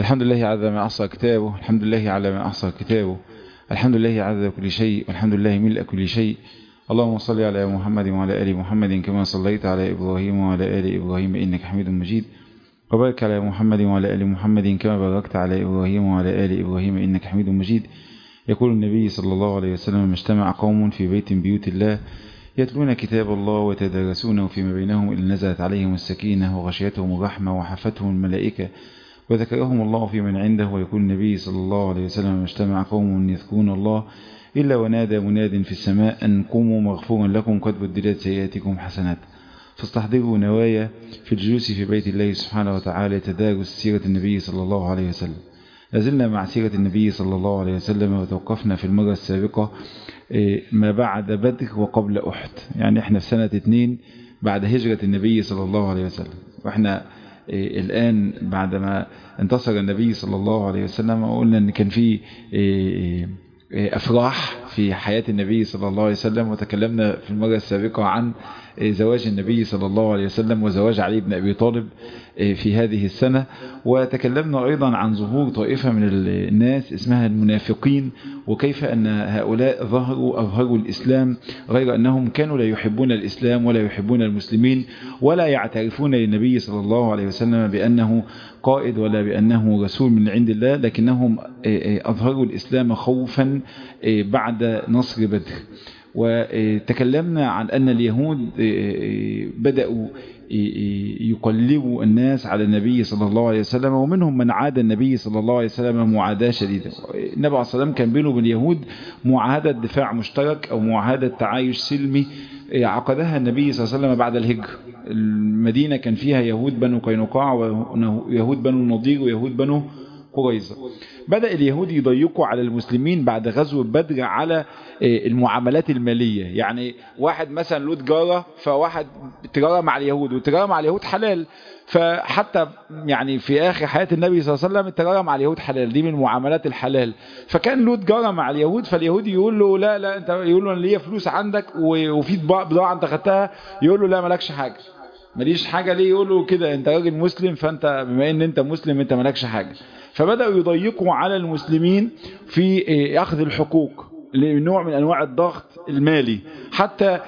الحمد لله على ما أحصى كتابه الحمد لله على ما أحصى كتابه الحمد لله عدد كل شيء والحمد لله ملء كل شيء اللهم صل على محمد وعلى آل محمد كما صليت على إبراهيم وعلى آل إبراهيم إنك حميد مجيد وبارك على محمد وعلى آل محمد كما باركت على إبراهيم وعلى آل إبراهيم إنك حميد مجيد يقول النبي صلى الله عليه وسلم ما اجتمع قوم في بيت من بيوت الله يتلون كتاب الله ويتدارسونه فيما بينهم إلا نزلت عليهم السكينة وغشيتهم الرحمة وحفتهم الملائكة وذكرهم الله في من عنده ويقول النبي صلى الله عليه وسلم ما اجتمع قوم يذكرون الله إلا ونادى مناد في السماء أن قوموا مغفورا لكم قد بدلت سيئاتكم حسنات فاستحضروا نوايا في الجلوس في بيت الله سبحانه وتعالى تدارس سيرة النبي صلى الله عليه وسلم لازلنا مع سيرة النبي صلى الله عليه وسلم وتوقفنا في المرة السابقة ما بعد بدر وقبل أحد يعني احنا في سنة اتنين بعد هجرة النبي صلى الله عليه وسلم واحنا الآن بعدما انتصر النبي صلى الله عليه وسلم قلنا ان كان في أفراح في حياة النبي صلى الله عليه وسلم وتكلمنا في المرة السابقة عن زواج النبي صلى الله عليه وسلم وزواج علي بن أبي طالب في هذه السنة وتكلمنا أيضا عن ظهور طائفة من الناس اسمها المنافقين وكيف أن هؤلاء ظهروا أظهروا الإسلام غير أنهم كانوا لا يحبون الإسلام ولا يحبون المسلمين ولا يعترفون للنبي صلى الله عليه وسلم بأنه قائد ولا بأنه رسول من عند الله لكنهم أظهروا الإسلام خوفا بعد نصر بدر وتكلمنا عن أن اليهود بدأوا يقلبوا الناس على النبي صلى الله عليه وسلم ومنهم من عاد النبي صلى الله عليه وسلم معاداة شديدة النبي عليه الصلاة والسلام كان بينه وبين اليهود معاهدة دفاع مشترك أو معاهدة تعايش سلمي عقدها النبي صلى الله عليه وسلم بعد الهجرة المدينة كان فيها يهود بنو قينقاع ويهود بنو النضير ويهود بنو قريظة بدأ اليهود يضيقوا على المسلمين بعد غزو بدر على المعاملات المالية يعني واحد مثلا له تجارة فواحد تجارة مع اليهود والتجارة مع اليهود حلال فحتى يعني في آخر حياة النبي صلى الله عليه وسلم التجارة مع اليهود حلال دي من معاملات الحلال فكان له تجارة مع اليهود فاليهودي يقول له لا لا انت يقول له انا ليا فلوس عندك وفي بضاعة انت خدتها يقول له لا مالكش حاجة ماليش حاجة ليه يقول له كده انت راجل مسلم فانت بما ان انت مسلم انت مالكش حاجة فبدأوا يضيقوا على المسلمين في أخذ الحقوق لنوع من أنواع الضغط المالي حتى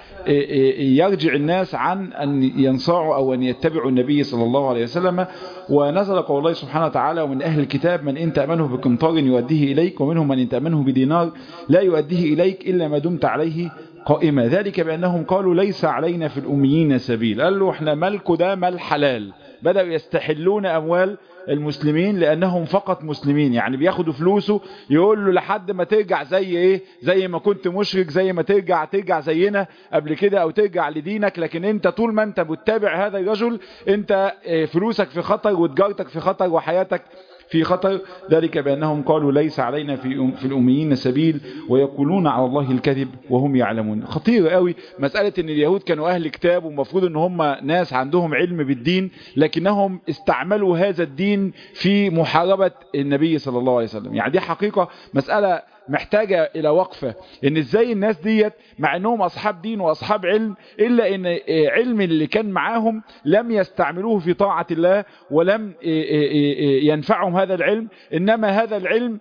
يرجع الناس عن أن ينصاعوا أو أن يتبعوا النبي صلى الله عليه وسلم ونزل قول الله سبحانه وتعالى ومن أهل الكتاب من إن تأمنه بقنطار يؤديه إليك ومنهم من إن تأمنه بدينار لا يؤديه إليك إلا ما دمت عليه قائمة ذلك بأنهم قالوا ليس علينا في الأميين سبيل قال له احنا ملكه ده مال حلال بدأوا يستحلون أموال المسلمين لأنهم فقط مسلمين يعني بياخدوا فلوسه يقول له لحد ما ترجع زي ايه زي ما كنت مشرك زي ما ترجع ترجع زينا قبل كده او ترجع لدينك لكن انت طول ما انت بتتابع هذا الرجل انت فلوسك في خطر وتجارتك في خطر وحياتك في خطر ذلك بأنهم قالوا ليس علينا في في الأميين سبيل ويقولون على الله الكذب وهم يعلمون خطير قوي مسألة ان اليهود كانوا أهل كتاب ومفروض ان هم ناس عندهم علم بالدين لكنهم استعملوا هذا الدين في محاربة النبي صلى الله عليه وسلم يعني دي حقيقة مسألة محتاجة الى وقفة ان ازاي الناس ديت مع انهم اصحاب دين واصحاب علم الا ان علم اللي كان معاهم لم يستعملوه في طاعة الله ولم ينفعهم هذا العلم انما هذا العلم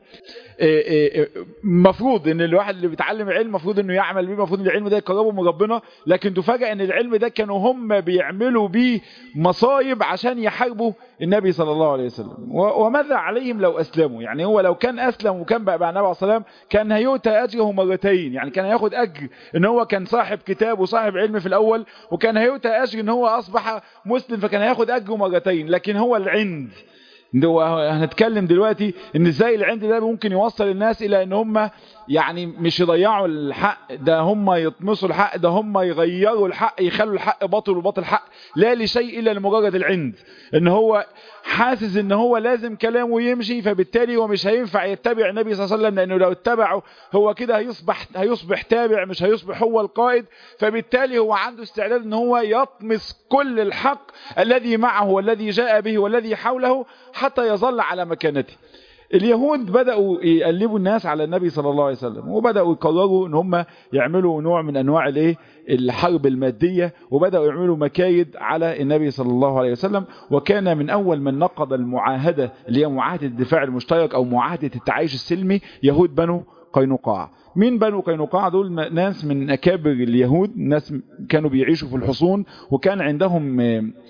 مفروض ان الواحد اللي بيتعلم العلم مفروض انه يعمل بيه مفروض ان العلم ده يقربه من ربنا لكن تفاجئ ان العلم ده كانوا هم بيعملوا بيه مصايب عشان يحاربوا النبي صلى الله عليه وسلم وماذا عليهم لو اسلموا يعني هو لو كان اسلم وكان بقى مع النبي عليه الصلاه والسلام كان هيؤتى اجره مرتين يعني كان هياخد اجر ان هو كان صاحب كتاب وصاحب علم في الاول وكان هيؤتى اجر ان هو اصبح مسلم فكان هياخد اجره مرتين لكن هو العند هنتكلم دلوقتي ان ازاي العند ده ممكن يوصل الناس الى ان هم يعني مش يضيعوا الحق ده هم يطمسوا الحق ده هم يغيروا الحق يخلوا الحق باطل وباطل حق لا لشيء الا لمجرد العند ان هو حاسس ان هو لازم كلامه يمشي فبالتالي هو مش هينفع يتبع النبي صلى الله عليه وسلم لانه لو اتبعه هو كده هيصبح هيصبح تابع مش هيصبح هو القائد فبالتالي هو عنده استعداد ان هو يطمس كل الحق الذي معه والذي جاء به والذي حوله حتى يظل على مكانته اليهود بدأوا يقلبوا الناس على النبي صلى الله عليه وسلم وبدأوا يقرروا ان هم يعملوا نوع من انواع الايه الحرب المادية وبدأوا يعملوا مكايد على النبي صلى الله عليه وسلم وكان من اول من نقض المعاهدة اللي هي معاهدة الدفاع المشترك او معاهدة التعايش السلمي يهود بنو قينقاع مين بنو قينقاع دول ناس من أكابر اليهود ناس كانوا بيعيشوا في الحصون وكان عندهم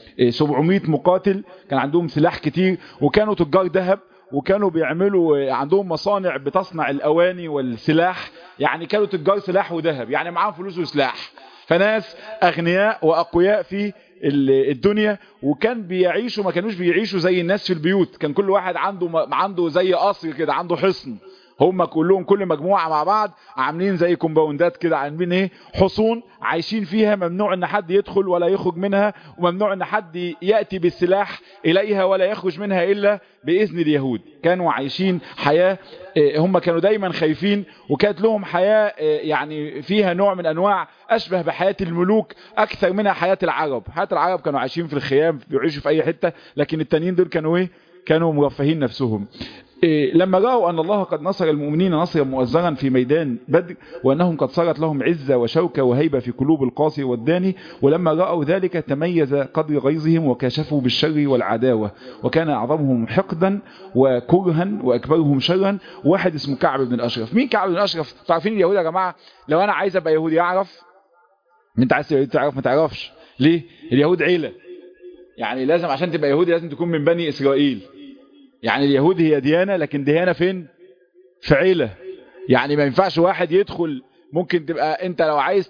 700 مقاتل كان عندهم سلاح كتير وكانوا تجار ذهب وكانوا بيعملوا عندهم مصانع بتصنع الأواني والسلاح يعني كانوا تجار سلاح وذهب يعني معاهم فلوس وسلاح فناس أغنياء وأقوياء في الدنيا وكان بيعيشوا ما كانوش بيعيشوا زي الناس في البيوت كان كل واحد عنده عنده زي قصر كده عنده حصن هم كلهم كل مجموعة مع بعض عاملين زي كومباوندات كده عاملين ايه حصون عايشين فيها ممنوع ان حد يدخل ولا يخرج منها وممنوع ان حد يأتي بالسلاح اليها ولا يخرج منها الا باذن اليهود كانوا عايشين حياة هم كانوا دايما خايفين وكانت لهم حياة يعني فيها نوع من انواع اشبه بحياة الملوك اكثر منها حياة العرب حياة العرب كانوا عايشين في الخيام بيعيشوا في اي حتة لكن التانيين دول كانوا ايه كانوا مرفهين نفسهم إيه لما رأوا أن الله قد نصر المؤمنين نصرا مؤزرا في ميدان بدر وأنهم قد صارت لهم عزة وشوكة وهيبة في قلوب القاصي والداني ولما رأوا ذلك تميز قدر غيظهم وكشفوا بالشر والعداوة وكان أعظمهم حقدا وكرها وأكبرهم شرا واحد اسمه كعب بن الأشرف مين كعب بن الأشرف تعرفين اليهود يا جماعة لو أنا عايز أبقى يهودي أعرف أنت عايز تعرف ما تعرفش ليه اليهود عيلة يعني لازم عشان تبقى يهودي لازم تكون من بني إسرائيل يعني اليهود هي ديانة لكن ديانة فين في عيلة يعني ما ينفعش واحد يدخل ممكن تبقى انت لو عايز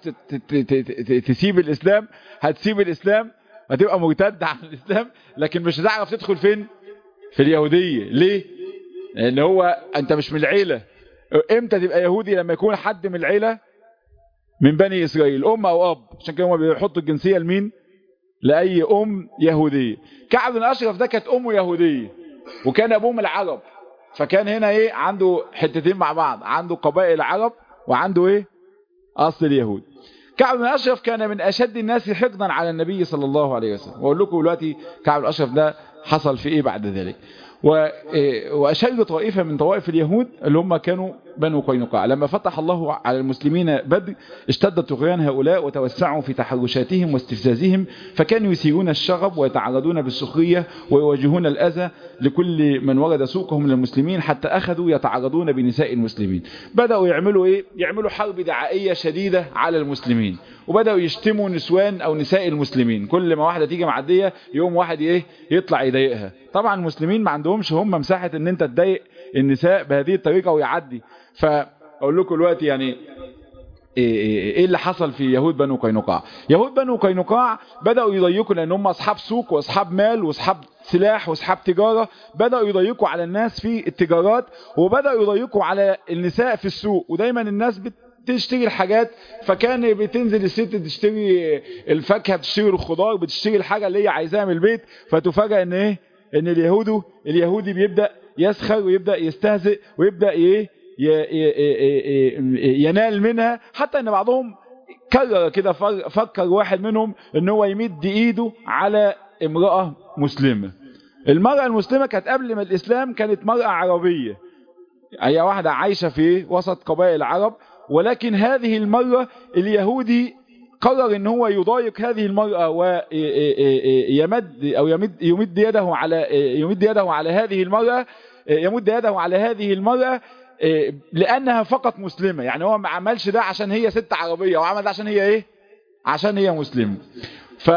تسيب الاسلام هتسيب الاسلام هتبقى مرتد عن الاسلام لكن مش هتعرف تدخل فين في اليهودية ليه لان هو انت مش من العيلة امتى تبقى يهودي لما يكون حد من العيلة من بني اسرائيل ام او اب عشان كده هم بيحطوا الجنسية لمين لاي ام يهودية كعب بن اشرف ده كانت امه يهودية وكان ابوه من العرب فكان هنا ايه عنده حتتين مع بعض عنده قبائل العرب وعنده ايه اصل اليهود كعب بن اشرف كان من اشد الناس حقدا على النبي صلى الله عليه وسلم واقول لكم دلوقتي كعب بن اشرف ده حصل في ايه بعد ذلك وأشد طائفة من طوائف اليهود اللي هم كانوا بنو قينقاع لما فتح الله على المسلمين بدر اشتد طغيان هؤلاء وتوسعوا في تحرشاتهم واستفزازهم فكانوا يسيرون الشغب ويتعرضون بالسخرية ويواجهون الأذى لكل من ورد سوقهم للمسلمين حتى أخذوا يتعرضون بنساء المسلمين بدأوا يعملوا إيه؟ يعملوا حرب دعائية شديدة على المسلمين وبدأوا يشتموا نسوان أو نساء المسلمين كل ما واحدة تيجي معدية يوم واحد إيه يطلع يضايقها طبعا المسلمين ما عندهمش هم مساحة ان انت تضايق النساء بهذه الطريقة ويعدي فأقول لكم دلوقتي يعني ايه اللي حصل في يهود بنو قينقاع يهود بنو قينقاع بدأوا يضيقوا لان هم اصحاب سوق واصحاب مال واصحاب سلاح واصحاب تجارة بدأوا يضيقوا على الناس في التجارات وبدأوا يضيقوا على النساء في السوق ودايما الناس بت تشتري الحاجات فكان بتنزل الست تشتري الفاكهة بتشتري الخضار بتشتري الحاجة اللي هي عايزاها من البيت فتفاجأ ان ايه ان اليهود اليهودي بيبدأ يسخر ويبدأ يستهزئ ويبدأ ايه ينال منها حتى ان بعضهم كرر كده فكر واحد منهم ان هو يمد ايده على امرأة مسلمة المرأة المسلمة كانت قبل ما الاسلام كانت مرأة عربية هي واحدة عايشة في وسط قبائل العرب ولكن هذه المرة اليهودي قرر ان هو يضايق هذه المرأة ويمد او يمد يمد يده على يمد يده على هذه المرأة يمد يده على هذه المرأة لانها فقط مسلمة يعني هو ما عملش ده عشان هي ست عربية وعمل ده عشان هي ايه عشان هي مسلمة ف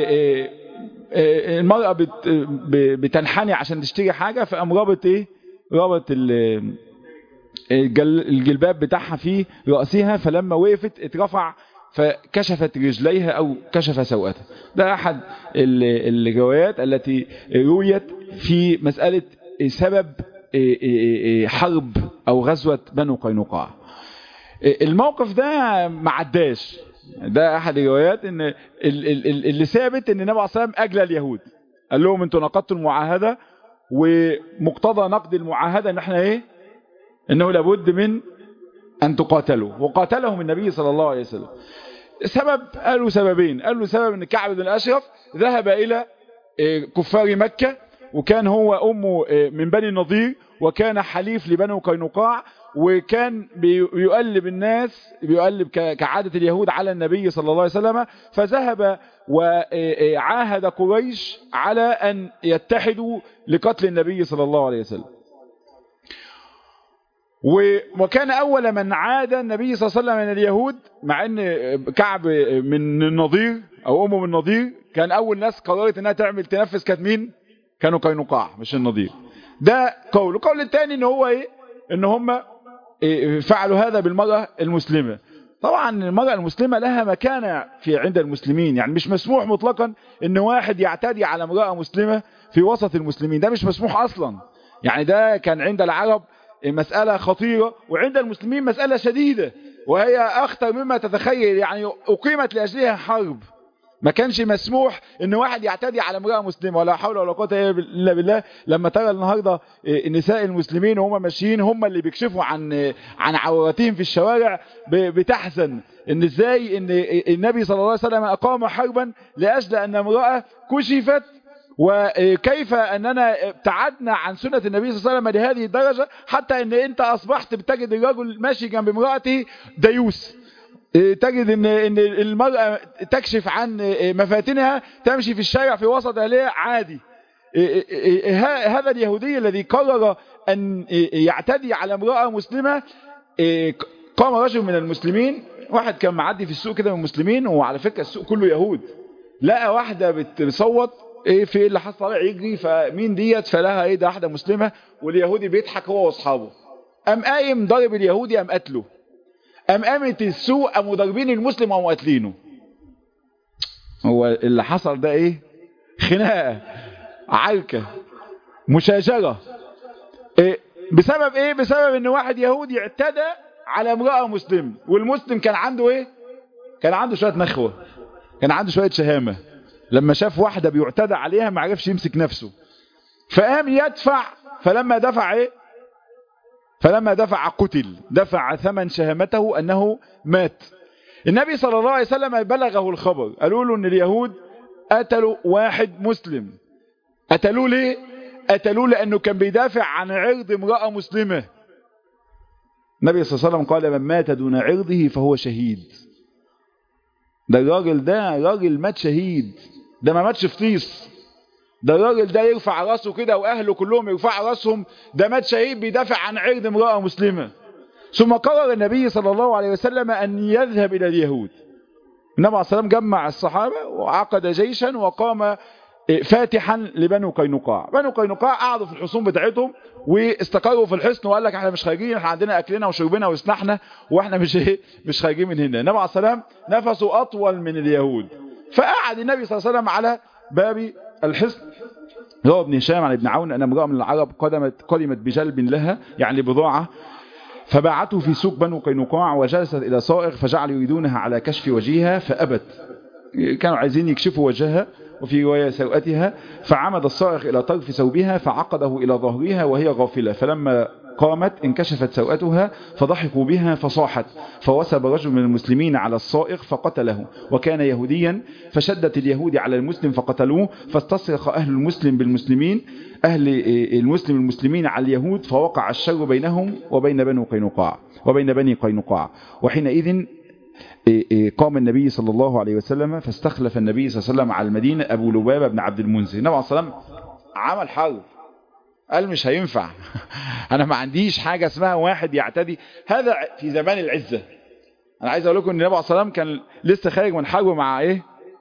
المرأة بتنحني عشان تشتري حاجة فقام رابط ايه رابط الجلباب بتاعها في رأسها فلما وقفت اترفع فكشفت رجليها أو كشف سوءتها ده أحد الروايات التي رويت في مسألة سبب حرب أو غزوة بنو قينقاع الموقف ده ما عداش ده أحد الروايات ان اللي ثابت ان النبي عليه الصلاة والسلام أجلى اليهود قال لهم انتوا نقضتوا المعاهدة ومقتضى نقد المعاهدة ان احنا ايه انه لابد من ان تقاتلوا وقاتلهم النبي صلى الله عليه وسلم سبب قالوا سببين قالوا سبب ان كعب بن الاشرف ذهب الى كفار مكة وكان هو أمه من بني النضير وكان حليف لبنو قينقاع وكان بيقلب الناس بيقلب كعادة اليهود على النبي صلى الله عليه وسلم فذهب وعاهد قريش على أن يتحدوا لقتل النبي صلى الله عليه وسلم وكان أول من عاد النبي صلى الله عليه وسلم من اليهود مع أن كعب من النضير أو أمه من النضير كان أول ناس قررت أنها تعمل تنفذ كانت مين كانوا قينقاع مش النضير ده قول القول الثاني ان هو ايه ان هم إيه فعلوا هذا بالمرأة المسلمة طبعا المرأة المسلمة لها مكانة في عند المسلمين يعني مش مسموح مطلقا ان واحد يعتدي على امرأة مسلمة في وسط المسلمين ده مش مسموح اصلا يعني ده كان عند العرب مسألة خطيرة وعند المسلمين مسألة شديدة وهي اخطر مما تتخيل يعني اقيمت لاجلها حرب ما كانش مسموح ان واحد يعتدي على امرأة مسلمة ولا حول ولا قوه الا بالله لما ترى النهاردة النساء المسلمين وهم ماشيين هم اللي بيكشفوا عن عن عوراتهم في الشوارع بتحزن ان ازاي ان النبي صلى الله عليه وسلم اقام حربا لاجل ان امرأة كشفت وكيف اننا ابتعدنا عن سنة النبي صلى الله عليه وسلم لهذه الدرجة حتى ان انت اصبحت بتجد الرجل ماشي جنب امرأته ديوس تجد ان ان المرأة تكشف عن مفاتنها تمشي في الشارع في وسط اهلها عادي هذا اليهودي الذي قرر ان يعتدي على امرأة مسلمة قام رجل من المسلمين واحد كان معدي في السوق كده من المسلمين وعلى فكرة السوق كله يهود لقى واحدة بتصوت ايه في اللي حصل طالع يجري فمين ديت فلها ايه ده واحدة مسلمة واليهودي بيضحك هو واصحابه قام قايم ضارب اليهودي قام قتله قام قامت السوق قاموا ضاربين المسلم وقاموا قاتلينه هو اللي حصل ده ايه خناقه عركه مشاجره إيه بسبب ايه بسبب ان واحد يهودي اعتدى على امراه مسلم والمسلم كان عنده ايه كان عنده شويه نخوه كان عنده شويه شهامه لما شاف واحده بيعتدى عليها ما عرفش يمسك نفسه فقام يدفع فلما دفع ايه فلما دفع قتل دفع ثمن شهامته أنه مات النبي صلى الله عليه وسلم بلغه الخبر قالوا له أن اليهود قتلوا واحد مسلم قتلوه ليه قتلوه لأنه كان بيدافع عن عرض امرأة مسلمة النبي صلى الله عليه وسلم قال من مات دون عرضه فهو شهيد ده الراجل ده راجل مات شهيد ده ما ماتش في طيس ده الراجل ده يرفع راسه كده واهله كلهم يرفعوا راسهم ده مات شهيد بيدافع عن عرض امرأة مسلمة ثم قرر النبي صلى الله عليه وسلم ان يذهب الى اليهود النبي عليه الصلاة والسلام جمع الصحابة وعقد جيشا وقام فاتحا لبنو قينقاع بنو قينقاع قعدوا في الحصون بتاعتهم واستقروا في الحصن وقال لك احنا مش خارجين احنا عندنا اكلنا وشربنا وسلاحنا واحنا مش ايه مش خارجين من هنا النبي عليه الصلاه والسلام نفسه اطول من اليهود فقعد النبي صلى الله عليه وسلم على باب الحصن هو ابن هشام عن ابن عون أن امرأة من العرب قدمت, قدمت بجلب لها يعني بضاعة فباعته في سوق بنو قينقاع وجلست إلى صائغ فجعل يريدونها على كشف وجهها فأبت كانوا عايزين يكشفوا وجهها وفي رواية سوءتها فعمد الصائغ إلى طرف ثوبها فعقده إلى ظهرها وهي غافلة فلما قامت انكشفت سوءتها فضحكوا بها فصاحت فوسب رجل من المسلمين على الصائغ فقتله وكان يهوديا فشدت اليهود على المسلم فقتلوه فاستصرخ أهل المسلم بالمسلمين أهل المسلم المسلمين على اليهود فوقع الشر بينهم وبين بنو قينقاع وبين بني قينقاع وحينئذ قام النبي صلى الله عليه وسلم فاستخلف النبي صلى الله عليه وسلم على المدينة أبو لبابة بن عبد المنذر النبي عليه الصلاة والسلام عمل حرب قال مش هينفع انا ما عنديش حاجة اسمها واحد يعتدي هذا في زمان العزة انا عايز اقول لكم ان النبي عليه الصلاة والسلام كان لسه خارج من حرب مع ايه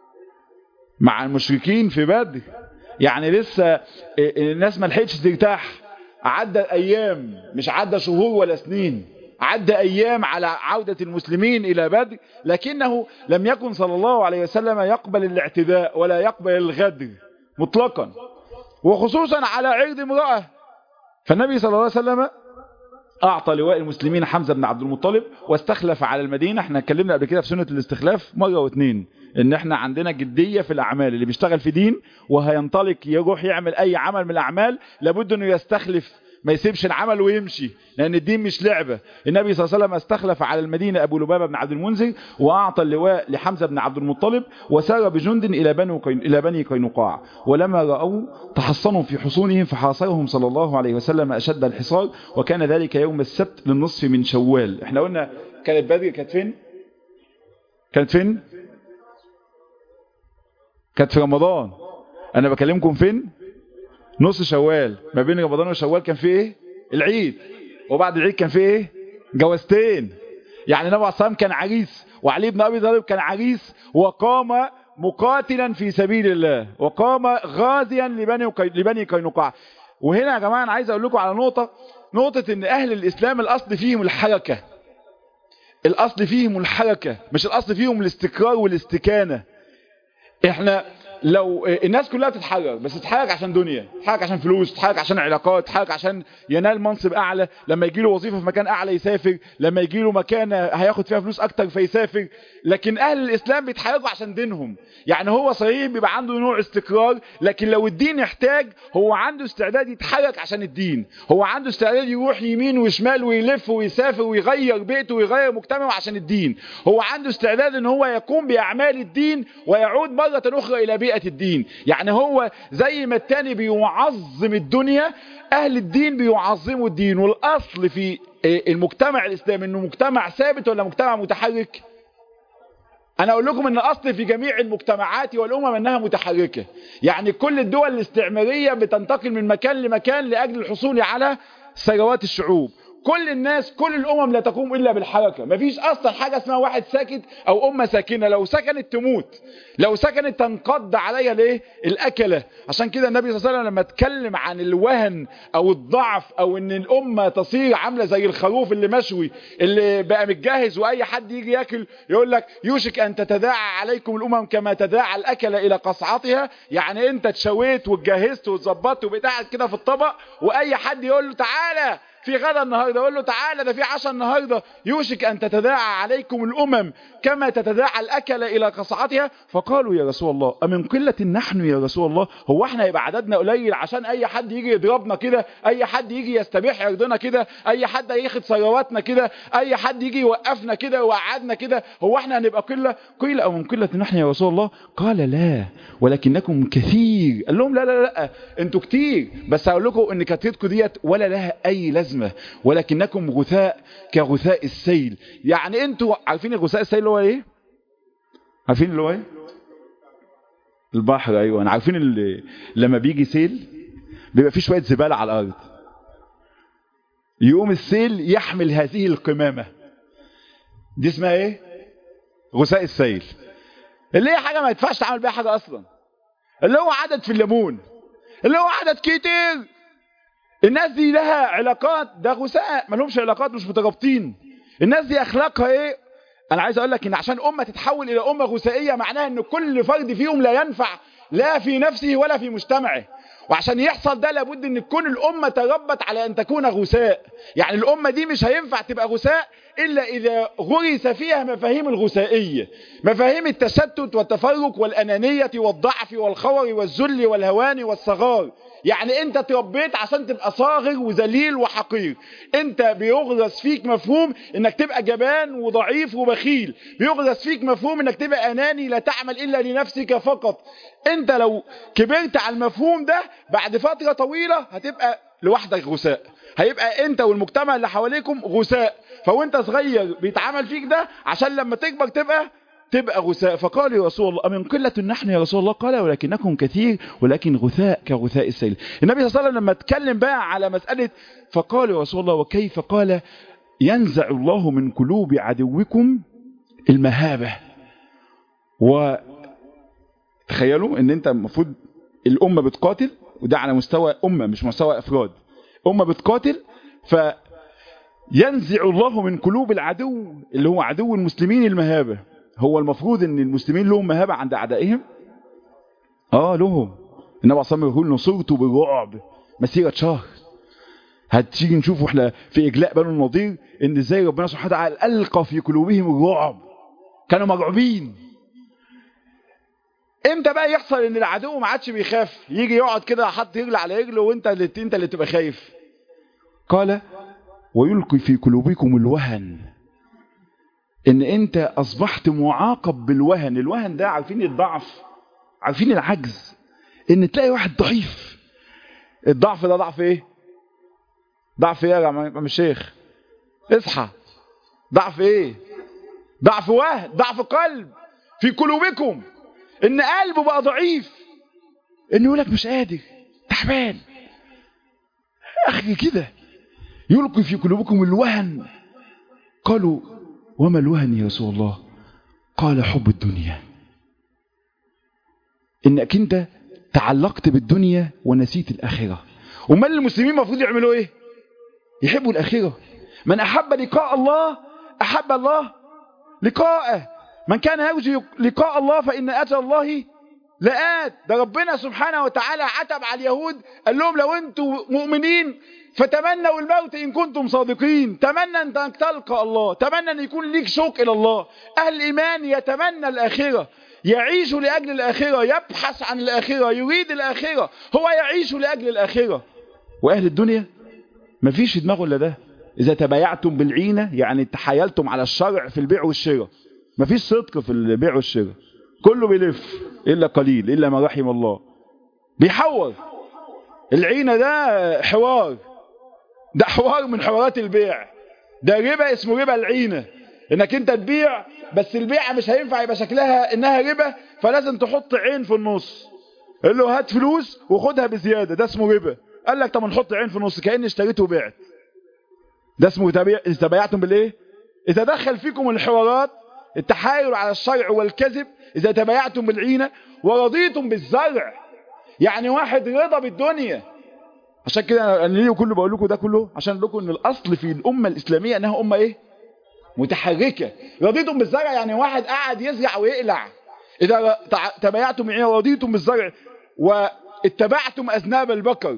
مع المشركين في بدر يعني لسه الناس ما لحقتش ترتاح عدى ايام مش عدى شهور ولا سنين عدى ايام على عودة المسلمين الى بدر لكنه لم يكن صلى الله عليه وسلم يقبل الاعتداء ولا يقبل الغدر مطلقا وخصوصا على عرض امرأة فالنبي صلى الله عليه وسلم أعطى لواء المسلمين حمزة بن عبد المطلب واستخلف على المدينة احنا اتكلمنا قبل كده في سنة الاستخلاف مرة واثنين ان احنا عندنا جدية في الأعمال اللي بيشتغل في دين وهينطلق يروح يعمل أي عمل من الأعمال لابد أنه يستخلف ما يسيبش العمل ويمشي لأن الدين مش لعبة النبي صلى الله عليه وسلم استخلف على المدينة أبو لبابة بن عبد المنذر وأعطى اللواء لحمزة بن عبد المطلب وسار بجند إلى بني إلى بني قينقاع ولما رأوا تحصنوا في حصونهم فحاصرهم صلى الله عليه وسلم أشد الحصار وكان ذلك يوم السبت للنصف من شوال احنا قلنا كانت بدر كانت فين كانت فين كانت في رمضان انا بكلمكم فين نص شوال ما بين رمضان وشوال كان في ايه العيد وبعد العيد كان في ايه جوازتين يعني النبي عليه الصلاه كان عريس وعلي بن ابي طالب كان عريس وقام مقاتلا في سبيل الله وقام غازيا لبني لبني قينقاع وهنا يا جماعه انا عايز اقول لكم على نقطه نقطه ان اهل الاسلام الاصل فيهم الحركه الاصل فيهم الحركه مش الاصل فيهم الاستقرار والاستكانه احنا لو الناس كلها بتتحرك بس تتحرك عشان دنيا تتحرك عشان فلوس تتحرك عشان علاقات تتحرك عشان ينال منصب اعلى لما يجي له وظيفه في مكان اعلى يسافر لما يجي له مكان هياخد فيها فلوس اكتر فيسافر لكن اهل الاسلام بيتحركوا عشان دينهم يعني هو صحيح بيبقى عنده نوع استقرار لكن لو الدين احتاج هو عنده استعداد يتحرك عشان الدين هو عنده استعداد يروح يمين وشمال ويلف ويسافر ويغير بيته ويغير مجتمعه عشان الدين هو عنده استعداد ان هو يقوم باعمال الدين ويعود مره اخرى الى بيئه الدين يعني هو زي ما التاني بيعظم الدنيا اهل الدين بيعظموا الدين والاصل في المجتمع الاسلامي انه مجتمع ثابت ولا مجتمع متحرك انا اقول لكم ان الاصل في جميع المجتمعات والامم انها متحركه يعني كل الدول الاستعماريه بتنتقل من مكان لمكان لاجل الحصول على ثروات الشعوب كل الناس كل الامم لا تقوم الا بالحركه مفيش اصلا حاجه اسمها واحد ساكت او امه ساكنه لو سكنت تموت لو سكنت تنقض عليها الايه الاكله عشان كده النبي صلى الله عليه وسلم لما اتكلم عن الوهن او الضعف او ان الامه تصير عامله زي الخروف اللي مشوي اللي بقى متجهز واي حد يجي ياكل يقول لك يوشك ان تتداعى عليكم الامم كما تداعى الاكله الى قصعتها يعني انت اتشويت واتجهزت واتظبطت وبقيت كده في الطبق واي حد يقول له تعالى في غدا النهاردة يقول له تعالى ده في عشاء النهاردة يوشك أن تتداعى عليكم الأمم كما تتداعى الأكل إلى قصعتها فقالوا يا رسول الله أمن قلة نحن يا رسول الله هو احنا يبقى عددنا قليل عشان أي حد يجي يضربنا كده أي حد يجي يستبيح يرضنا كده أي حد ياخد ثرواتنا كده أي حد يجي يوقفنا كده ويقعدنا كده هو احنا هنبقى قلة قيل أمن قلة نحن يا رسول الله قال لا ولكنكم كثير قال لهم لا لا لا انتوا كتير بس هقول لكم ان كثرتكم ديت ولا لها أي لازمة لازمة ولكنكم غثاء كغثاء السيل يعني انتوا عارفين الغثاء السيل اللي هو ايه عارفين اللي هو ايه البحر ايوه عارفين اللي لما بيجي سيل بيبقى فيه شويه زباله على الارض يقوم السيل يحمل هذه القمامه دي اسمها ايه غثاء السيل اللي هي حاجه ما ينفعش تعمل بيها حاجه اصلا اللي هو عدد في الليمون اللي هو عدد كتير الناس دي لها علاقات ده غثاء ما لهمش علاقات مش مترابطين الناس دي اخلاقها ايه انا عايز اقول لك ان عشان امه تتحول الى امه غثائيه معناها ان كل فرد فيهم لا ينفع لا في نفسه ولا في مجتمعه وعشان يحصل ده لابد ان تكون الامه تربت على ان تكون غثاء يعني الامه دي مش هينفع تبقى غثاء الا اذا غرس فيها مفاهيم الغثائيه مفاهيم التشتت والتفرق والانانيه والضعف والخور والذل والهوان والصغار يعني انت تربيت عشان تبقى صاغر وذليل وحقير انت بيغرس فيك مفهوم انك تبقى جبان وضعيف وبخيل بيغرس فيك مفهوم انك تبقى اناني لا تعمل الا لنفسك فقط انت لو كبرت على المفهوم ده بعد فترة طويلة هتبقى لوحدك غثاء هيبقى انت والمجتمع اللي حواليكم غثاء فوانت صغير بيتعمل فيك ده عشان لما تكبر تبقى تبقى غثاء فقال يا رسول الله أمن قلة نحن يا رسول الله قال ولكنكم كثير ولكن غثاء كغثاء السيل النبي صلى الله عليه وسلم لما اتكلم بقى على مسألة فقال يا رسول الله وكيف قال ينزع الله من قلوب عدوكم المهابة وتخيلوا ان انت المفروض الأمة بتقاتل وده على مستوى أمة مش مستوى أفراد أمة بتقاتل ف ينزع الله من قلوب العدو اللي هو عدو المسلمين المهابة هو المفروض ان المسلمين لهم مهابة عند اعدائهم اه لهم النبي صلى الله عليه وسلم يقول نصرت بالرعب مسيرة شهر هتيجي نشوف احنا في اجلاء بنو النضير ان ازاي ربنا سبحانه وتعالى القى في قلوبهم الرعب كانوا مرعوبين امتى بقى يحصل ان العدو ما عادش بيخاف يجي يقعد كده حط رجل على رجله وانت اللي انت اللي تبقى خايف قال ويلقي في قلوبكم الوهن ان انت اصبحت معاقب بالوهن الوهن ده عارفين الضعف عارفين العجز ان تلاقي واحد ضعيف الضعف ده ضعف ايه ضعف ايه يا جماعه الشيخ اصحى ضعف ايه ضعف وهن ضعف قلب في قلوبكم ان قلبه بقى ضعيف انه يقول لك مش قادر تعبان اخي كده يلقي في قلوبكم الوهن قالوا وما الوهن يا رسول الله قال حب الدنيا انك انت تعلقت بالدنيا ونسيت الاخره امال المسلمين المفروض يعملوا ايه يحبوا الاخره من احب لقاء الله احب الله لقاءه من كان يرجو لقاء الله فان اجل الله لآت ده ربنا سبحانه وتعالى عتب على اليهود قال لهم لو انتم مؤمنين فتمنوا الموت إن كنتم صادقين تمنى أنك تلقى الله تمنى أن يكون ليك شوق إلى الله أهل الإيمان يتمنى الآخرة يعيش لأجل الآخرة يبحث عن الآخرة يريد الآخرة هو يعيش لأجل الآخرة وأهل الدنيا ما فيش دماغه إلا ده إذا تبايعتم بالعينة يعني تحايلتم على الشرع في البيع والشراء ما فيش صدق في البيع والشراء كله بيلف إلا قليل إلا ما رحم الله بيحور العينة ده حوار ده حوار من حوارات البيع ده ربا اسمه ربا العينة انك انت تبيع بس البيعة مش هينفع يبقى شكلها انها ربا فلازم تحط عين في النص قال له هات فلوس وخدها بزيادة ده اسمه ربا قال لك طب نحط عين في النص كأني اشتريته وبعت ده اسمه تبايعتم بالايه اذا دخل فيكم الحوارات التحايل على الشرع والكذب اذا تبايعتم بالعينة ورضيتم بالزرع يعني واحد رضى بالدنيا عشان كده انا ليه كله بقول لكم ده كله عشان لكم ان الاصل في الامه الاسلاميه انها امه ايه متحركه رضيتم بالزرع يعني واحد قاعد يزرع ويقلع اذا تبايعتم يعني رضيتم بالزرع واتبعتم اذناب البقر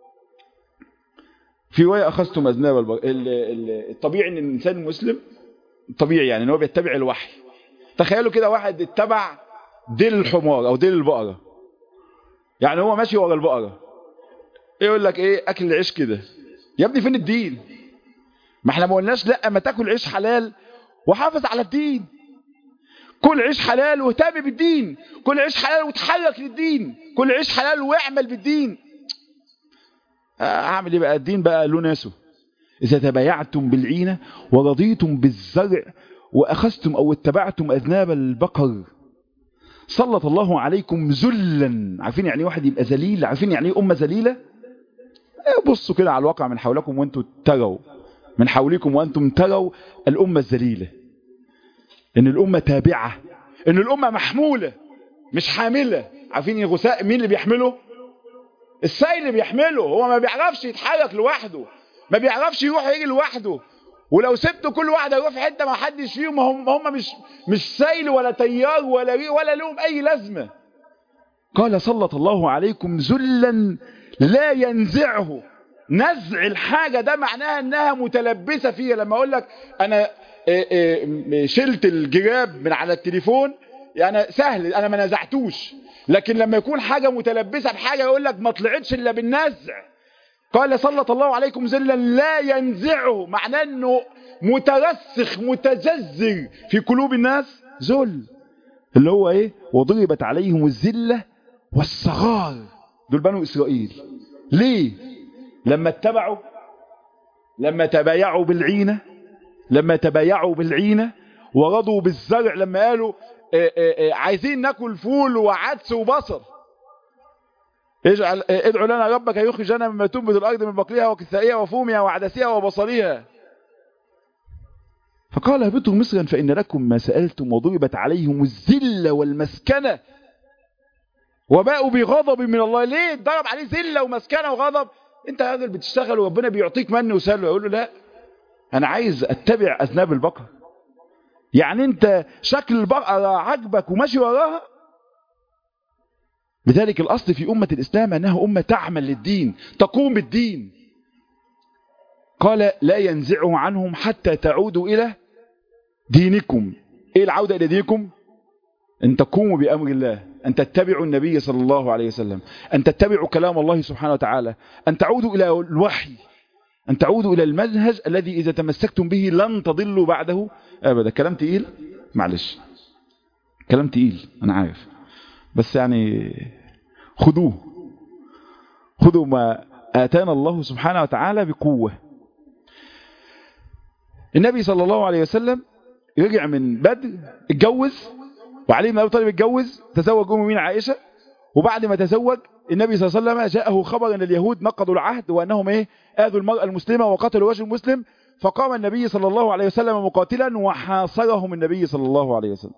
في روايه اخذتم اذناب البقر الطبيعي ان الانسان المسلم طبيعي يعني ان هو بيتبع الوحي تخيلوا كده واحد اتبع ديل الحمار او ديل البقره يعني هو ماشي ورا البقره يقول لك ايه اكل العيش كده يا ابني فين الدين ما احنا ما قلناش لا ما تاكل عيش حلال وحافظ على الدين كل عيش حلال واهتم بالدين كل عيش حلال وتحرك للدين كل عيش حلال واعمل بالدين اعمل ايه بقى الدين بقى له ناسه اذا تبايعتم بالعينة ورضيتم بالزرع واخذتم او اتبعتم اذناب البقر سلط الله عليكم ذلا عارفين يعني ايه واحد يبقى ذليل عارفين يعني ايه امه ذليله بصوا كده على الواقع من حولكم وانتم تروا من حولكم وانتم تروا الامه الذليله ان الامه تابعه ان الامه محموله مش حامله عارفين الغثاء مين اللي بيحمله السيل اللي بيحمله هو ما بيعرفش يتحرك لوحده ما بيعرفش يروح يجي لوحده ولو سبت كل واحد يروح في حته ما حدش فيهم هم هم مش مش سيل ولا تيار ولا ري ولا لهم اي لازمه قال سلط الله عليكم ذلا لا ينزعه نزع الحاجه ده معناها انها متلبسه فيها لما اقول لك انا شلت الجراب من على التليفون يعني سهل انا ما نزعتوش لكن لما يكون حاجه متلبسه بحاجه يقول لك ما طلعتش الا بالنزع قال سلط الله عليكم ذلا لا ينزعه معناه انه مترسخ متجذر في قلوب الناس ذل اللي هو ايه وضربت عليهم الذله والصغار دول بنو اسرائيل ليه لما اتبعوا لما تبايعوا بالعينه لما تبايعوا بالعينه ورضوا بالزرع لما قالوا اه اه اه عايزين ناكل فول وعدس وبصل اجعل ادعوا لنا ربك يخرج لنا مما تنبت الارض من بقلها وكثائها وفومها وعدسها وبصلها فقال اهبطوا مصرا فان لكم ما سالتم وضربت عليهم الذله والمسكنه وباءوا بغضب من الله ليه ضرب عليه ذله ومسكنه وغضب انت راجل بتشتغل وربنا بيعطيك من وسلوى يقول له لا انا عايز اتبع اذناب البقر يعني انت شكل البقره عجبك وماشي وراها لذلك الأصل في أمة الإسلام أنها أمة تعمل للدين تقوم بالدين قال لا ينزعه عنهم حتى تعودوا إلى دينكم إيه العودة إلى دينكم أن تقوموا بأمر الله أن تتبعوا النبي صلى الله عليه وسلم أن تتبعوا كلام الله سبحانه وتعالى أن تعودوا إلى الوحي أن تعودوا إلى المنهج الذي إذا تمسكتم به لن تضلوا بعده أبدا كلام تقيل معلش كلام تقيل أنا عارف بس يعني خذوه خذوا ما آتانا الله سبحانه وتعالى بقوة النبي صلى الله عليه وسلم رجع من بدر اتجوز وعلي بن ابي طالب اتجوز تزوج ام مين عائشه وبعد ما تزوج النبي صلى الله عليه وسلم جاءه خبر ان اليهود نقضوا العهد وانهم ايه اذوا المراه المسلمه وقتلوا رجل مسلم فقام النبي صلى الله عليه وسلم مقاتلا وحاصرهم النبي صلى الله عليه وسلم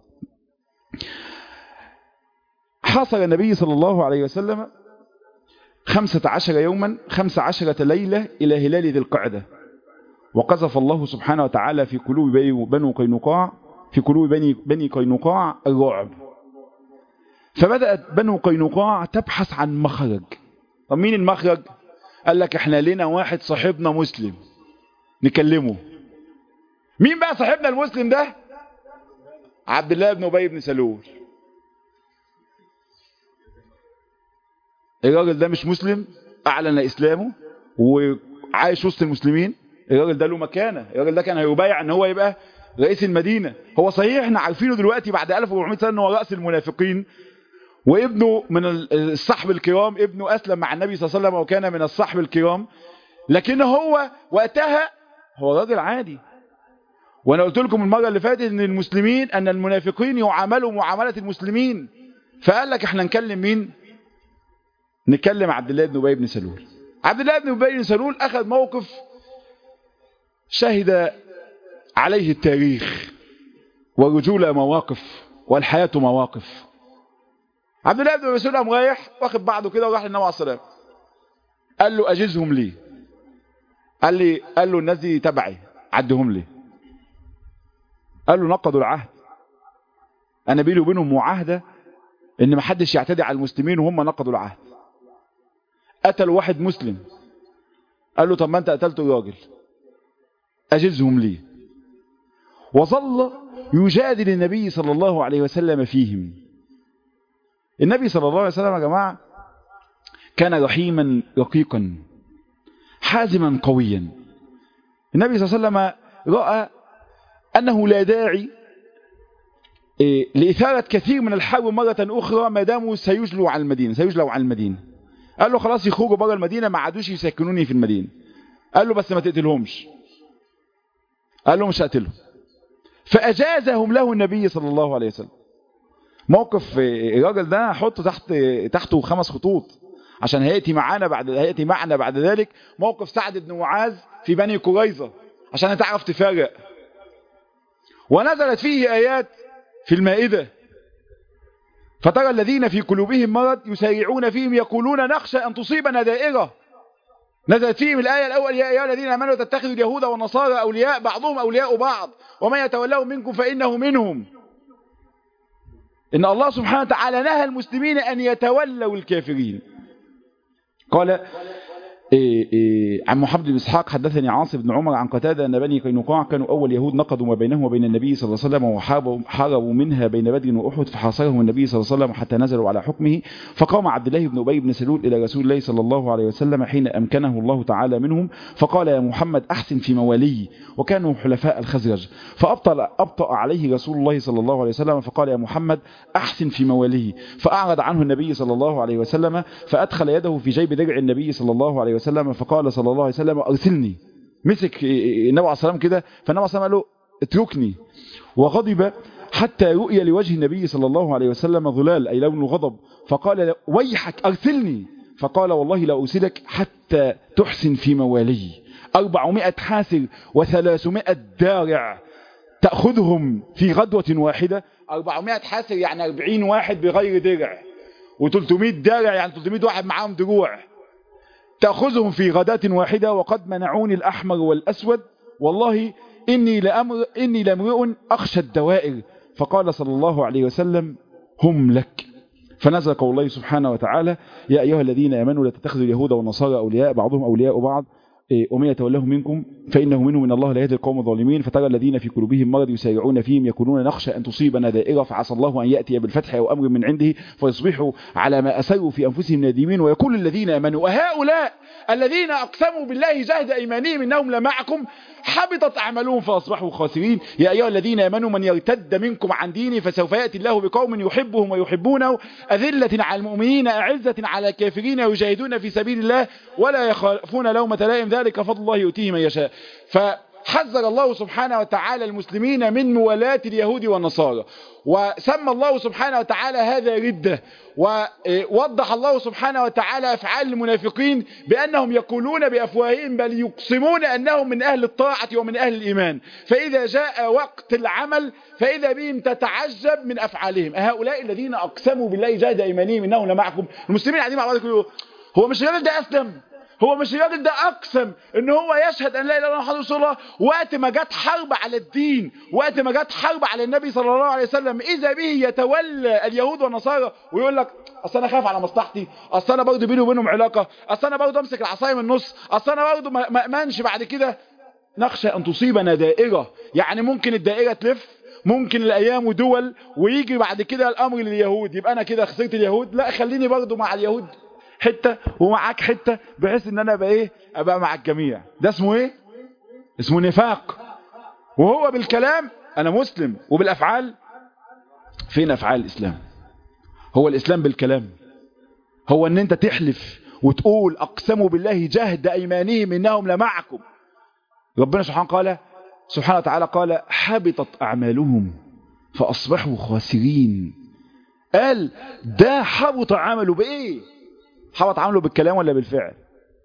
حاصر النبي صلى الله عليه وسلم خمسة عشر يوما خمسة عشرة ليلة إلى هلال ذي القعدة وقذف الله سبحانه وتعالى في قلوب بنو قينقاع في قلوب بني, بني قينقاع الرعب فبدأت بنو قينقاع تبحث عن مخرج طب مين المخرج قال لك احنا لنا واحد صاحبنا مسلم نكلمه مين بقى صاحبنا المسلم ده عبد الله بن ابي بن سلول الراجل ده مش مسلم اعلن اسلامه وعايش وسط المسلمين الراجل ده له مكانه الراجل ده كان هيبايع ان هو يبقى رئيس المدينة هو صحيح احنا عارفينه دلوقتي بعد 1400 سنة هو رأس المنافقين وابنه من الصحب الكرام ابنه أسلم مع النبي صلى الله عليه وسلم وكان من الصحب الكرام لكن هو وقتها هو راجل عادي وانا قلت لكم المرة اللي فاتت ان المسلمين ان المنافقين يعاملوا معاملة المسلمين فقال لك احنا نكلم مين نكلم عبد الله بن ابي بن سلول عبد الله بن ابي بن سلول اخذ موقف شهد عليه التاريخ والرجولة مواقف والحياة مواقف عبد الله بن مسعود قام رايح واخد بعضه كده وراح للنبي عليه الصلاه قال له اجزهم لي قال لي قال له الناس دي تبعي عدهم لي قال له نقضوا العهد انا بيني وبينهم معاهده ان ما حدش يعتدي على المسلمين وهم نقضوا العهد قتلوا واحد مسلم قال له طب ما انت قتلت الراجل اجزهم لي وظل يجادل النبي صلى الله عليه وسلم فيهم النبي صلى الله عليه وسلم يا جماعة كان رحيما رقيقا حازما قويا النبي صلى الله عليه وسلم رأى أنه لا داعي لإثارة كثير من الحرب مرة أخرى ما داموا سيجلوا على المدينة سيجلوا على المدينة قال له خلاص يخرجوا بره المدينة ما عادوش يسكنوني في المدينة قال له بس ما تقتلهمش قال له مش هقتلهم فأجازهم له النبي صلى الله عليه وسلم موقف الراجل ده هحطه تحت تحته خمس خطوط عشان هيأتي معانا بعد هيأتي معنا بعد ذلك موقف سعد بن معاذ في بني قريظة عشان تعرف تفرق ونزلت فيه آيات في المائدة فترى الذين في قلوبهم مرض يسارعون فيهم يقولون نخشى أن تصيبنا دائرة نزلت فيهم الآية الأول يا أيها الذين آمنوا تتخذوا اليهود والنصارى أولياء بعضهم أولياء بعض ومن يتولوا منكم فإنه منهم إن الله سبحانه وتعالى نهى المسلمين أن يتولوا الكافرين قال إيه إيه عن محمد بن اسحاق حدثني عاصم بن عمر عن قتادة أن بني قينقاع كانوا أول يهود نقضوا ما بينهم وبين النبي صلى الله عليه وسلم وحاربوا منها بين بدر وأحد فحاصرهم النبي صلى الله عليه وسلم حتى نزلوا على حكمه فقام عبد الله بن أبي بن سلول إلى رسول الله صلى الله عليه وسلم حين أمكنه الله تعالى منهم فقال يا محمد أحسن في موالي وكانوا حلفاء الخزرج فأبطأ أبطأ عليه رسول الله صلى الله عليه وسلم فقال يا محمد أحسن في مواليه فأعرض عنه النبي صلى الله عليه وسلم فأدخل يده في جيب درع النبي صلى الله عليه وسلم فقال صلى الله عليه وسلم أرسلني مسك النبي عليه الصلاة كده فالنبي عليه الصلاة قال له اتركني وغضب حتى رؤي لوجه النبي صلى الله عليه وسلم ظلال أي لون غضب فقال ويحك أرسلني فقال والله لا أرسلك حتى تحسن في موالي أربعمائة حاسر وثلاثمائة دارع تأخذهم في غدوة واحدة أربعمائة حاسر يعني أربعين واحد بغير درع و300 دارع يعني 300 واحد معاهم دروع تأخذهم في غداة واحدة وقد منعوني الأحمر والأسود والله إني لأمر إني لامرئ أخشى الدوائر فقال صلى الله عليه وسلم هم لك فنزل قول الله سبحانه وتعالى يا أيها الذين آمنوا لا تتخذوا اليهود والنصارى أولياء بعضهم أولياء بعض ومن يتولهم منكم فإنه منهم من الله لا يهدي القوم الظالمين فترى الذين في قلوبهم مرض يسارعون فيهم يقولون نخشى أن تصيبنا دائرة فعسى الله أن يأتي بالفتح أو أمر من عنده فيصبحوا على ما أسروا في أنفسهم نادمين ويقول الذين آمنوا وهؤلاء الذين أقسموا بالله جهد أيمانهم إنهم لمعكم حبطت أعمالهم فأصبحوا خاسرين يا أيها الذين آمنوا من يرتد منكم عن دينه فسوف يأتي الله بقوم يحبهم ويحبونه أذلة على المؤمنين أعزة على الكافرين يجاهدون في سبيل الله ولا يخافون لومة لائم ذلك فضل الله يؤتيه من يشاء فحذر الله سبحانه وتعالى المسلمين من موالاة اليهود والنصارى وسمى الله سبحانه وتعالى هذا ردة ووضح الله سبحانه وتعالى أفعال المنافقين بأنهم يقولون بأفواههم بل يقسمون أنهم من أهل الطاعة ومن أهل الإيمان فإذا جاء وقت العمل فإذا بهم تتعجب من أفعالهم هؤلاء الذين أقسموا بالله جهد أيمانهم إنهم لمعكم المسلمين قاعدين مع بعض يقولوا هو مش الراجل ده أسلم هو مش الراجل ده اقسم ان هو يشهد ان لا اله الا الله محمد رسول الله وقت ما جت حرب على الدين وقت ما جت حرب على النبي صلى الله عليه وسلم اذا به يتولى اليهود والنصارى ويقول لك اصل انا خايف على مصلحتي اصل انا برضه بيني وبينهم علاقه اصل انا برضه امسك العصايه من النص اصل انا برضه ما امنش بعد كده نخشى ان تصيبنا دائره يعني ممكن الدائره تلف ممكن الايام ودول ويجي بعد كده الامر لليهود يبقى انا كده خسرت اليهود لا خليني برضه مع اليهود حتة ومعاك حتة بحيث ان انا ابقى ايه ابقى مع الجميع ده اسمه ايه اسمه نفاق وهو بالكلام انا مسلم وبالافعال فين افعال الاسلام هو الاسلام بالكلام هو ان انت تحلف وتقول اقسموا بالله جهد ايمانهم انهم لمعكم ربنا سبحانه قال سبحانه وتعالى قال حبطت اعمالهم فاصبحوا خاسرين قال ده حبط عمله بايه حبط عمله بالكلام ولا بالفعل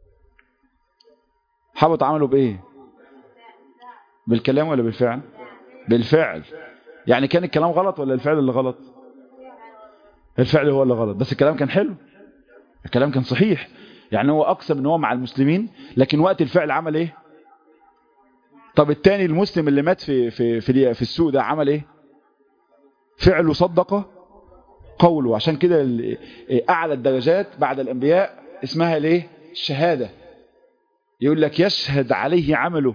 حبط عمله بايه بالكلام ولا بالفعل بالفعل يعني كان الكلام غلط ولا الفعل اللي غلط الفعل هو اللي غلط بس الكلام كان حلو الكلام كان صحيح يعني هو اقسم ان هو مع المسلمين لكن وقت الفعل عمل ايه طب التاني المسلم اللي مات في في في, في السوق ده عمل ايه فعله صدقه قوله عشان كده أعلى الدرجات بعد الأنبياء اسمها ليه الشهادة يقول لك يشهد عليه عمله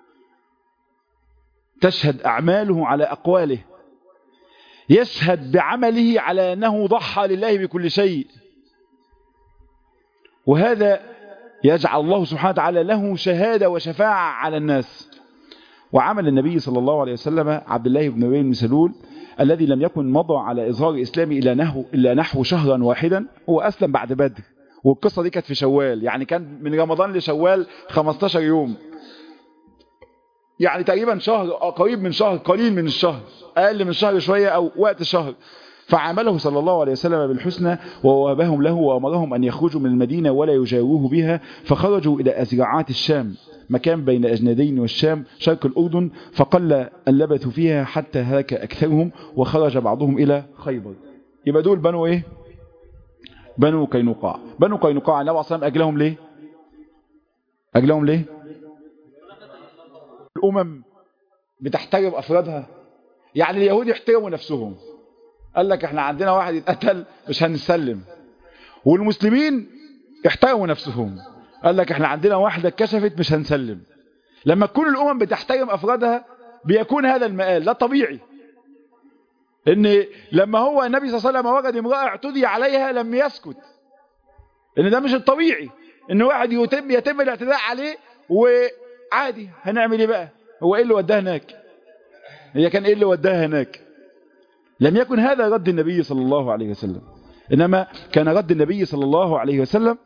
تشهد أعماله على أقواله يشهد بعمله على أنه ضحى لله بكل شيء وهذا يجعل الله سبحانه وتعالى له شهادة وشفاعة على الناس وعمل النبي صلى الله عليه وسلم عبد الله بن أبي بن سلول الذي لم يكن مضى على إظهار إسلامه إلا نحو, إلا نحو شهرا واحدا هو أسلم بعد بدر والقصة دي كانت في شوال يعني كان من رمضان لشوال 15 يوم يعني تقريبا شهر قريب من شهر قليل من الشهر أقل من شهر شوية أو وقت شهر فعامله صلى الله عليه وسلم بالحسنى ووهبهم له وأمرهم أن يخرجوا من المدينة ولا يجاوروه بها فخرجوا إلى أزرعات الشام مكان بين أجنادين والشام شرق الأردن فقل أن لبثوا فيها حتى هلك أكثرهم وخرج بعضهم إلى خيبر يبقى دول بنوا إيه بنوا قينقاع بنوا قينقاع النبي صلى الله عليه وسلم أجلهم ليه أجلهم ليه الأمم بتحترم أفرادها يعني اليهود يحترموا نفسهم قال لك احنا عندنا واحد يتقتل مش هنسلم والمسلمين يحترموا نفسهم قال لك احنا عندنا واحدة اتكشفت مش هنسلم لما تكون الامم بتحترم افرادها بيكون هذا المآل ده طبيعي ان لما هو النبي صلى الله عليه وسلم وجد امرأة اعتدي عليها لم يسكت ان ده مش الطبيعي ان واحد يتم يتم الاعتداء عليه وعادي هنعمل ايه بقى هو ايه اللي وداه هناك هي كان ايه اللي وداها هناك لم يكن هذا رد النبي صلى الله عليه وسلم انما كان رد النبي صلى الله عليه وسلم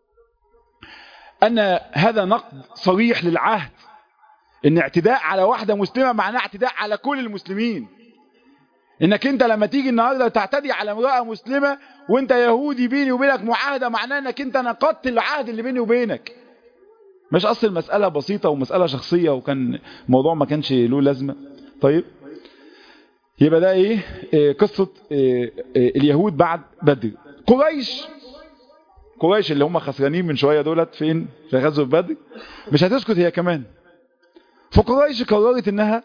أن هذا نقد صريح للعهد ان اعتداء على واحدة مسلمة معناه اعتداء على كل المسلمين انك انت لما تيجي النهاردة تعتدي على امرأة مسلمة وانت يهودي بيني وبينك معاهدة معناه انك انت نقضت العهد اللي بيني وبينك مش اصل المسألة بسيطة ومسألة شخصية وكان الموضوع ما كانش له لازمة طيب يبقى ده ايه, إيه قصة إيه إيه اليهود بعد بدر قريش قريش اللي هم خسرانين من شوية دولت فين في غزوة بدر مش هتسكت هي كمان فقريش قررت انها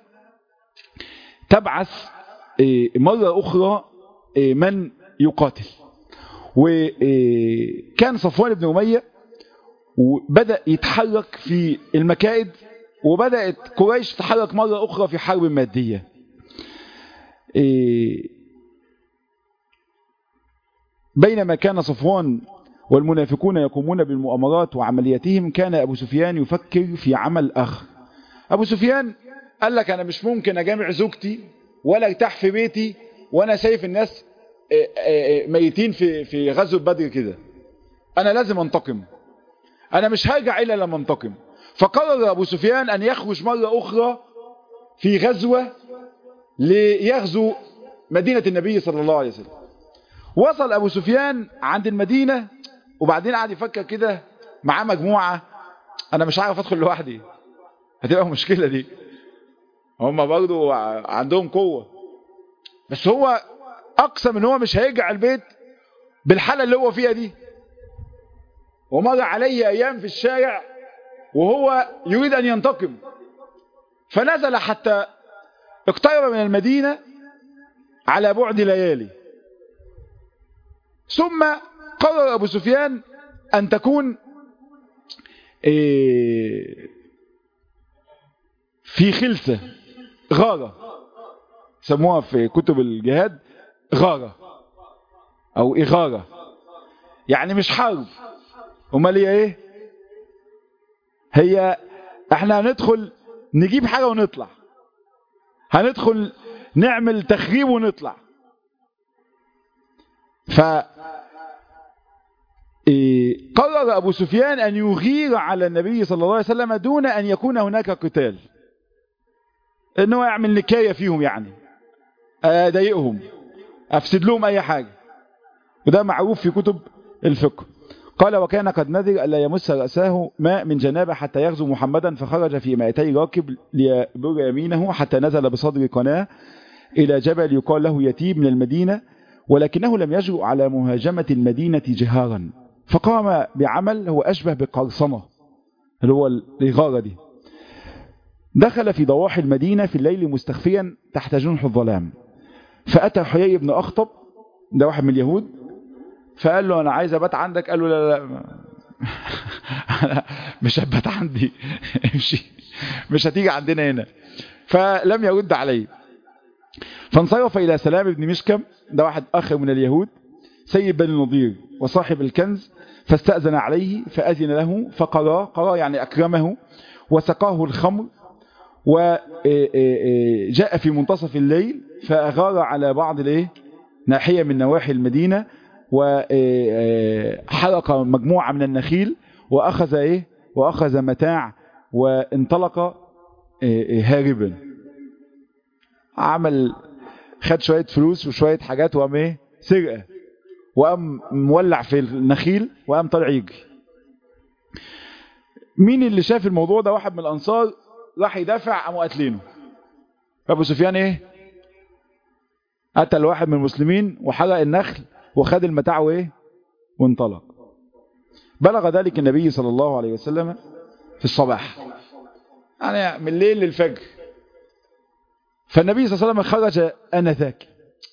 تبعث مرة اخرى من يقاتل وكان صفوان بن أمية وبدأ يتحرك في المكائد وبدأت قريش تتحرك مرة أخرى في حرب مادية بينما كان صفوان والمنافقون يقومون بالمؤامرات وعملياتهم كان أبو سفيان يفكر في عمل آخر أبو سفيان قال لك أنا مش ممكن أجامع زوجتي ولا ارتاح في بيتي وأنا شايف الناس ميتين في في غزوة بدر كده أنا لازم أنتقم أنا مش هرجع إلا لما أنتقم فقرر أبو سفيان أن يخرج مرة أخرى في غزوة ليغزو مدينة النبي صلى الله عليه وسلم وصل أبو سفيان عند المدينة وبعدين قعد يفكر كده معاه مجموعة أنا مش عارف أدخل لوحدي هتبقى مشكلة دي هم برضو عندهم قوة بس هو أقسم إن هو مش هيرجع البيت بالحالة اللي هو فيها دي ومر عليه أيام في الشارع وهو يريد أن ينتقم فنزل حتى اقترب من المدينة على بعد ليالي ثم قرر أبو سفيان أن تكون في خلسة غارة سموها في كتب الجهاد غارة أو إغارة يعني مش حرب امال هي ايه هي احنا هندخل نجيب حاجة ونطلع هندخل نعمل تخريب ونطلع ف قرر أبو سفيان أن يغير على النبي صلى الله عليه وسلم دون أن يكون هناك قتال أنه يعمل نكاية فيهم يعني أضايقهم أفسد لهم أي حاجة وده معروف في كتب الفقه قال وكان قد نذر ألا يمس رأسه ماء من جنابه حتى يغزو محمدا فخرج في مائتي راكب ليبر يمينه حتى نزل بصدر قناة إلى جبل يقال له يتيب من المدينة ولكنه لم يجرؤ على مهاجمة المدينة جهارا فقام بعمل هو أشبه بقرصنة اللي هو الإغارة دي دخل في ضواحي المدينة في الليل مستخفيا تحت جنح الظلام فأتى حيي بن أخطب ده واحد من اليهود فقال له أنا عايز أبات عندك قال له لا لا أنا مش هبات عندي امشي مش هتيجي عندنا هنا فلم يرد عليه فانصرف إلى سلام بن مشكم ده واحد أخ من اليهود سيد بني النضير وصاحب الكنز فاستأذن عليه فأذن له فقرى قرى يعني أكرمه وسقاه الخمر وجاء في منتصف الليل فأغار على بعض الايه ناحية من نواحي المدينة وحرق مجموعة من النخيل وأخذ إيه وأخذ متاع وانطلق هاربا عمل خد شوية فلوس وشوية حاجات وقام ايه سرقة وقام مولع في النخيل وقام طالع يجري مين اللي شاف الموضوع ده واحد من الأنصار راح يدافع قاموا قاتلينه أبو سفيان ايه قتل واحد من المسلمين وحرق النخل وخد المتاع وايه وانطلق بلغ ذلك النبي صلى الله عليه وسلم في الصباح يعني من الليل للفجر فالنبي صلى الله عليه وسلم خرج انذاك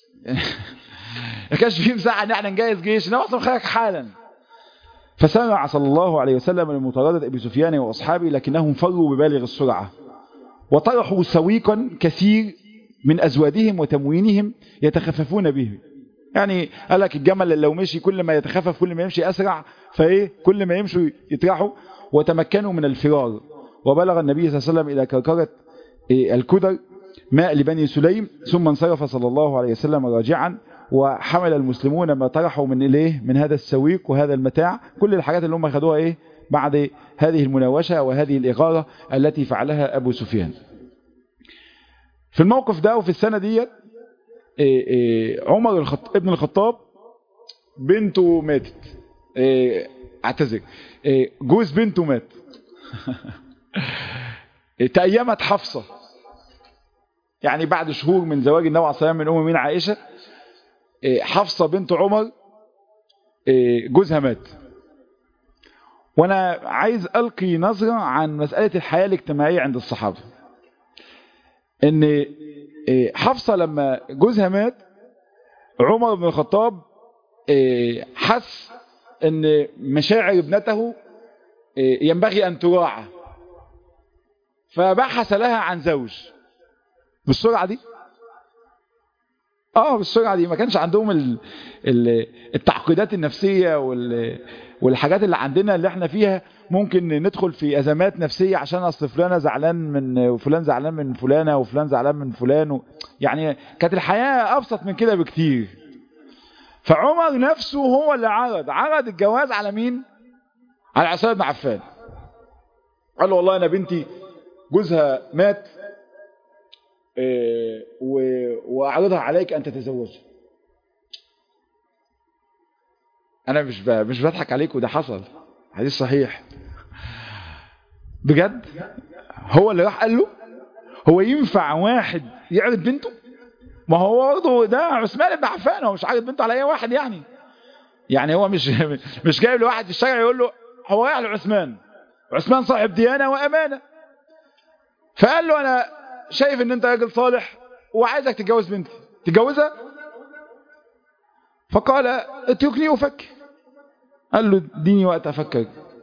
ما كانش فيه مساحه ان احنا نجهز جيش انما اصلا خرج حالا فسمع صلى الله عليه وسلم المتردد ابي سفيان واصحابه لكنهم فروا ببالغ السرعه وطرحوا سويقا كثير من ازوادهم وتموينهم يتخففون به يعني قال لك الجمل لو مشي كل ما يتخفف كل ما يمشي اسرع فايه كل ما يمشوا يطرحوا وتمكنوا من الفرار وبلغ النبي صلى الله عليه وسلم الى كركره الكدر ماء لبني سليم ثم انصرف صلى الله عليه وسلم راجعا وحمل المسلمون ما طرحوا من الايه من هذا السويق وهذا المتاع كل الحاجات اللي هم خدوها ايه بعد هذه المناوشة وهذه الإغارة التي فعلها أبو سفيان في الموقف ده وفي السنة ديت إيه إيه عمر الخط... ابن الخطاب بنته ماتت إيه اعتذر جوز بنته مات تأيمت حفصة يعني بعد شهور من زواج النبي عليه الصلاة من أم من عائشة حفصة بنت عمر جوزها مات وانا عايز ألقي نظرة عن مسألة الحياة الاجتماعية عند الصحابة ان حفصة لما جوزها مات عمر بن الخطاب حس ان مشاعر ابنته ينبغي أن تراعى فبحث لها عن زوج بالسرعة دي اه بالسرعة دي ما كانش عندهم ال ال التعقيدات النفسية وال والحاجات اللي عندنا اللي احنا فيها ممكن ندخل في ازمات نفسية عشان اصل فلانة زعلان من وفلان زعلان من فلانة وفلان زعلان من فلان و... يعني كانت الحياة ابسط من كده بكتير فعمر نفسه هو اللي عرض عرض الجواز على مين على عثمان بن عفان قال له والله انا بنتي جوزها مات إيه واعرضها عليك ان تتزوجها انا مش ب... مش بضحك عليك وده حصل حديث صحيح بجد هو اللي راح قال له هو ينفع واحد يعرض بنته ما هو برضه ده عثمان بن عفان هو مش عارض بنته على اي واحد يعني يعني هو مش مش جايب لواحد في الشارع يقول له هو رايح لعثمان عثمان صاحب ديانه وامانه فقال له انا شايف ان انت راجل صالح وعايزك تتجوز بنتي تتجوزها فقال اتركني افكر قال له اديني وقت افكر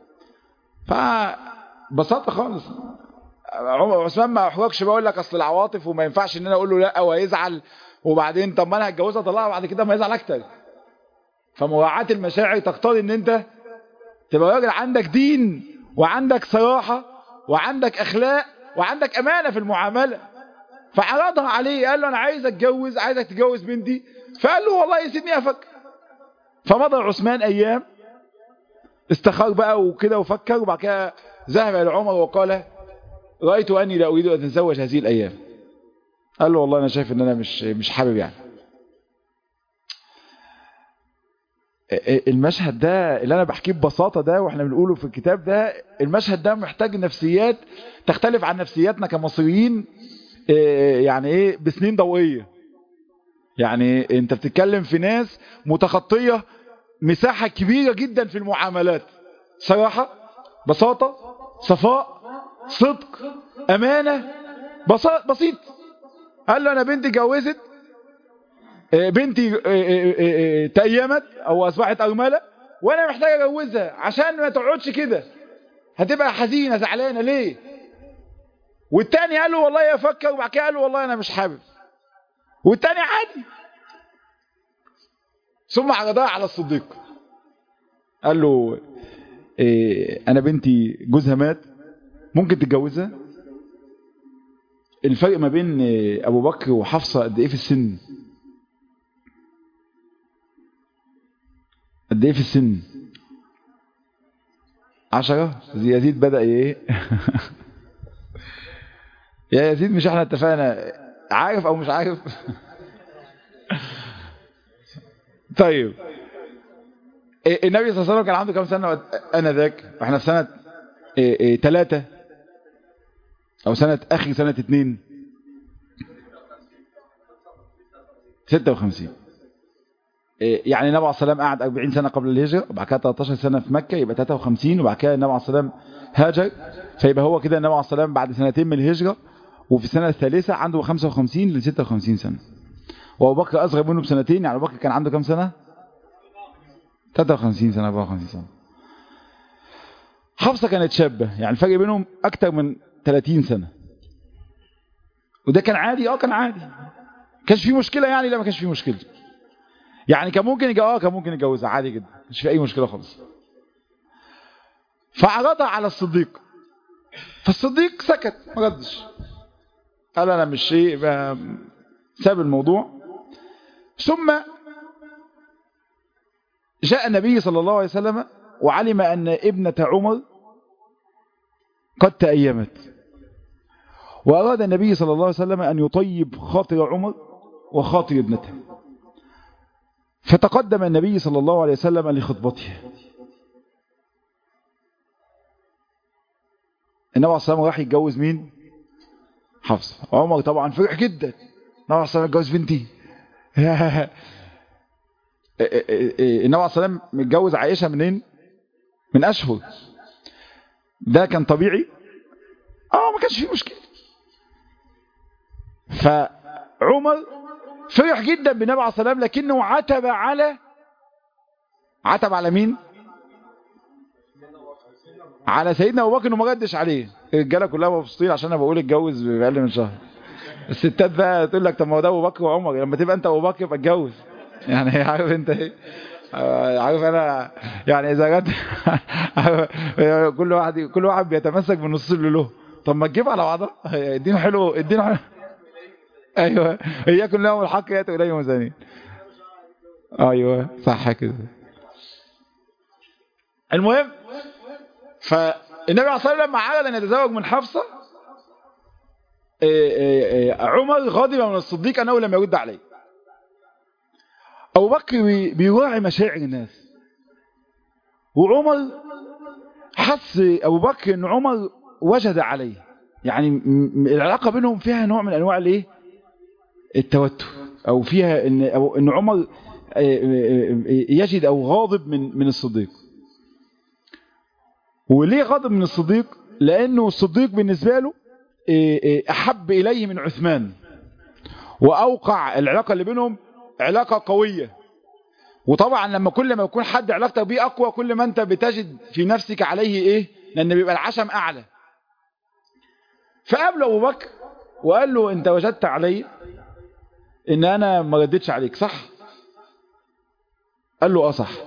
فبساطه خالص عمر عثمان ما احرجش بقول لك اصل العواطف وما ينفعش ان انا اقول له لا ويزعل وبعدين طب ما انا هتجوزها طلعها بعد كده ما يزعل اكتر فمراعاه المشاعر تقتضي ان انت تبقى راجل عندك دين وعندك صراحه وعندك اخلاق وعندك امانه في المعامله فعرضها عليه قال له انا عايز اتجوز عايزك تتجوز بنتي فقال له والله يسيبني افكر فمضى عثمان ايام استخار بقى وكده وفكر وبعد كده ذهب الى عمر وقال رايت اني لا اريد ان اتزوج هذه الايام قال له والله انا شايف ان انا مش مش حابب يعني المشهد ده اللي انا بحكيه ببساطه ده واحنا بنقوله في الكتاب ده المشهد ده محتاج نفسيات تختلف عن نفسياتنا كمصريين يعني ايه بسنين ضوئيه يعني انت بتتكلم في ناس متخطيه مساحه كبيره جدا في المعاملات صراحه بساطه صفاء صدق امانه بسيط قال له انا بنتي جوزت بنتي تأيمت او اصبحت ارمله وانا محتاج اجوزها عشان ما تقعدش كده هتبقى حزينه زعلانه ليه والتاني قال له والله يفكر وبعد كده قال له والله انا مش حابب والتاني عادي ثم عرضها على الصديق قال له إيه انا بنتي جوزها مات ممكن تتجوزها الفرق ما بين ابو بكر وحفصه قد ايه في السن قد ايه في السن عشرة يزيد بدأ ايه يا يزيد مش احنا اتفقنا عارف او مش عارف طيب النبي صلى الله عليه وسلم كان عنده كام سنة انا ذاك احنا في سنة ثلاثة او سنة اخي سنة اتنين ستة وخمسين يعني النبي عليه الصلاه والسلام قعد 40 سنه قبل الهجره وبعد كده 13 سنه في مكه يبقى 53 وبعد كده النبي عليه الصلاه والسلام هاجر فيبقى هو كده النبي عليه الصلاه والسلام بعد سنتين من الهجره وفي السنه الثالثه عنده 55 ل 56 سنه وابو بكر اصغر منه بسنتين يعني ابو بكر كان عنده كام سنه 53 سنه 54 سنه حفصه كانت شابه يعني الفرق بينهم اكتر من 30 سنه وده كان عادي اه كان عادي كانش فيه مشكله يعني لا ما كانش فيه مشكله يعني كان ممكن يجي اه كان ممكن يتجوزها عادي جدا مش في اي مشكله خالص فعرضها على الصديق فالصديق سكت ما ردش قال انا مش شيء ساب الموضوع ثم جاء النبي صلى الله عليه وسلم وعلم ان ابنة عمر قد تأيمت وأراد النبي صلى الله عليه وسلم أن يطيب خاطر عمر وخاطر ابنته فتقدم النبي صلى الله عليه وسلم لخطبته النبي عليه الصلاة والسلام راح يتجوز مين حفصة عمر طبعا فرح جدا النبي عليه الصلاة والسلام يتجوز بنتي النبي عليه الصلاة والسلام متجوز عائشة منين من أشهر ده كان طبيعي اه ما كانش فيه مشكلة فعمر فرح جدا بالنبي عليه الصلاة والسلام لكنه عتب على عتب على مين على سيدنا ابو بكر انه ما ردش عليه الرجاله كلها مبسوطين عشان انا بقول اتجوز باقل من شهر الستات بقى تقول لك طب ما هو ده ابو بكر وعمر لما تبقى انت ابو بكر يبقى اتجوز يعني عارف انت ايه عارف انا يعني اذا جت كل واحد كل واحد بيتمسك بالنص اللي له طب ما تجيب على بعضها ادينه حلو ادينه حلو ايوه اياكم لهم الحق ياتوا اليه مزانين ايوه صح كده المهم فالنبي عليه الصلاه والسلام لما عرض ان يتزوج من حفصه عمر غضب من الصديق انه لم يرد عليه ابو بكر بيراعي مشاعر الناس وعمر حس ابو بكر ان عمر وجد عليه يعني العلاقه بينهم فيها نوع من انواع الايه التوتر او فيها ان أو ان عمر يجد او غاضب من من الصديق وليه غاضب من الصديق لانه الصديق بالنسبه له احب اليه من عثمان واوقع العلاقه اللي بينهم علاقه قويه وطبعا لما كل ما يكون حد علاقتك بيه اقوى كل ما انت بتجد في نفسك عليه ايه لان بيبقى العشم اعلى فقابل ابو بكر وقال له انت وجدت علي ان انا ما ردتش عليك صح قال له اه صح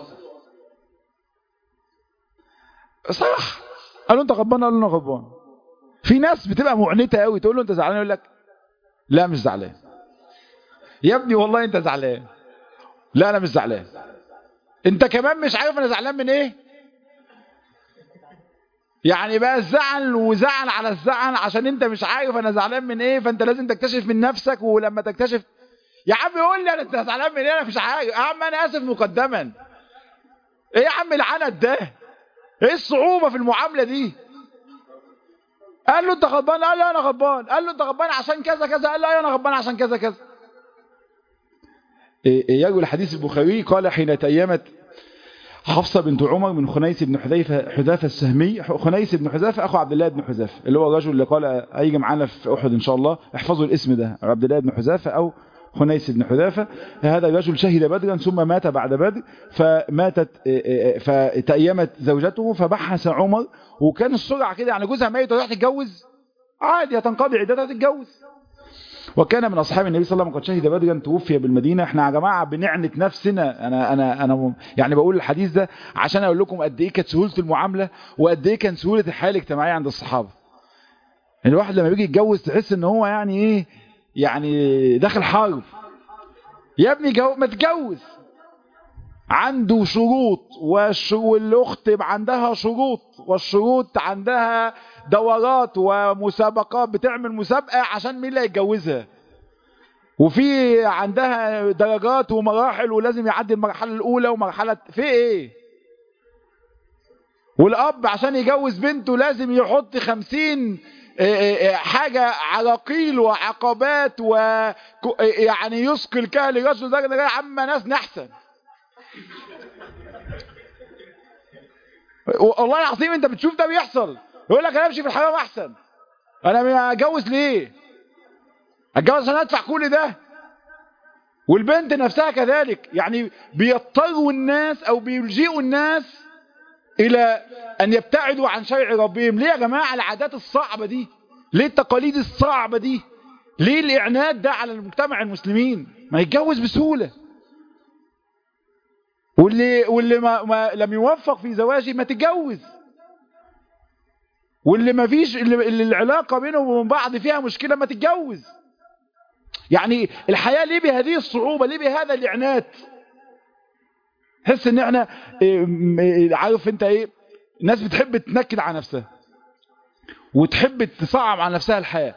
صح قال له انت غضبان قال له انا غضبان في ناس بتبقى معنته قوي تقول له انت زعلان يقول لك لا مش زعلان يا ابني والله انت زعلان لا انا مش زعلان انت كمان مش عارف انا زعلان من ايه يعني بقى الزعل وزعل على الزعل عشان انت مش عارف انا زعلان من ايه فانت لازم تكتشف من نفسك ولما تكتشف يا عم يقول لي انا انت زعلان من ايه انا مش عارف يا عم انا اسف مقدما ايه يا عم العنت ده ايه الصعوبة في المعاملة دي قال له انت غضبان قال له انا غضبان قال له انت غضبان عشان كذا كذا قال له انا غضبان عشان كذا كذا يروي الحديث البخاري قال حين تأيمت حفصة بنت عمر من خنيس بن حذيفة حذافة السهمي خنيس بن حذافة أخو عبد الله بن حذافة اللي هو الرجل اللي قال هيجي معانا في أحد إن شاء الله احفظوا الاسم ده عبد الله بن حذافة أو خنيس بن حذافة هذا الرجل شهد بدرا ثم مات بعد بدر فماتت فتأيمت زوجته فبحث عمر وكان السرعة كده يعني جوزها ميت وتروح تتجوز عادي هتنقضي عدتها تتجوز وكان من اصحاب النبي صلى الله عليه وسلم قد شهد بدرا توفي بالمدينه احنا يا جماعه بنعنت نفسنا انا انا انا يعني بقول الحديث ده عشان اقول لكم قد ايه كانت سهوله المعامله وقد ايه كان سهوله الحياه الاجتماعيه عند الصحابه الواحد لما بيجي يتجوز تحس ان هو يعني ايه يعني داخل حرب يا ابني جو ما تتجوز عنده شروط والاخت عندها شروط والشروط عندها دورات ومسابقات بتعمل مسابقة عشان مين اللي هيتجوزها وفي عندها درجات ومراحل ولازم يعدي المرحلة الأولى ومرحلة في إيه والأب عشان يجوز بنته لازم يحط خمسين حاجة عراقيل وعقبات ويعني يسقي الكهل رجل ده يا عم ناس نحسن والله العظيم انت بتشوف ده بيحصل يقول لك انا امشي في الحرام احسن انا اتجوز ليه اتجوز عشان ادفع كل ده والبنت نفسها كذلك يعني بيضطروا الناس او بيلجئوا الناس الى ان يبتعدوا عن شرع ربهم ليه يا جماعه العادات الصعبه دي ليه التقاليد الصعبه دي ليه الاعناد ده على المجتمع المسلمين ما يتجوز بسهوله واللي واللي ما, ما لم يوفق في زواجه ما تتجوز واللي ما فيش اللي, اللي العلاقه بينهم وبين بعض فيها مشكله ما تتجوز يعني الحياه ليه بهذه الصعوبه ليه بهذا الاعنات حس ان احنا عارف انت ايه الناس بتحب تنكد على نفسها وتحب تصعب على نفسها الحياه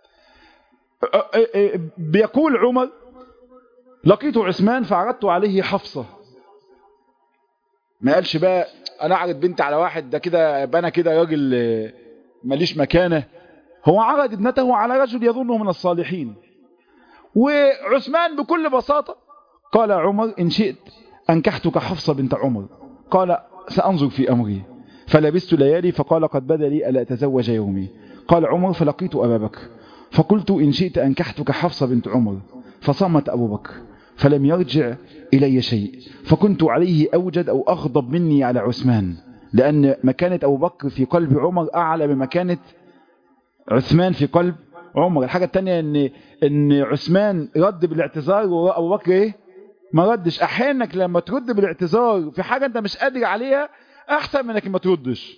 بيقول عمر لقيت عثمان فعرضت عليه حفصه ما قالش بقى انا اعرض بنتي على واحد ده كده يبقى انا كده راجل ماليش مكانه هو عرض ابنته على رجل يظنه من الصالحين وعثمان بكل بساطة قال عمر إن شئت أنكحتك حفصة بنت عمر قال سأنظر في أمري فلبست ليالي فقال قد بدا لي ألا أتزوج يومي قال عمر فلقيت أبا بكر فقلت إن شئت أنكحتك حفصة بنت عمر فصمت أبو بكر فلم يرجع إلي شيء فكنت عليه أوجد أو أغضب مني على عثمان لأن مكانة أبو بكر في قلب عمر أعلى من مكانة عثمان في قلب عمر الحاجة التانية ان ان عثمان رد بالاعتذار وابو بكر ايه ما ردش احيانك لما ترد بالاعتذار في حاجة انت مش قادر عليها احسن من انك ما تردش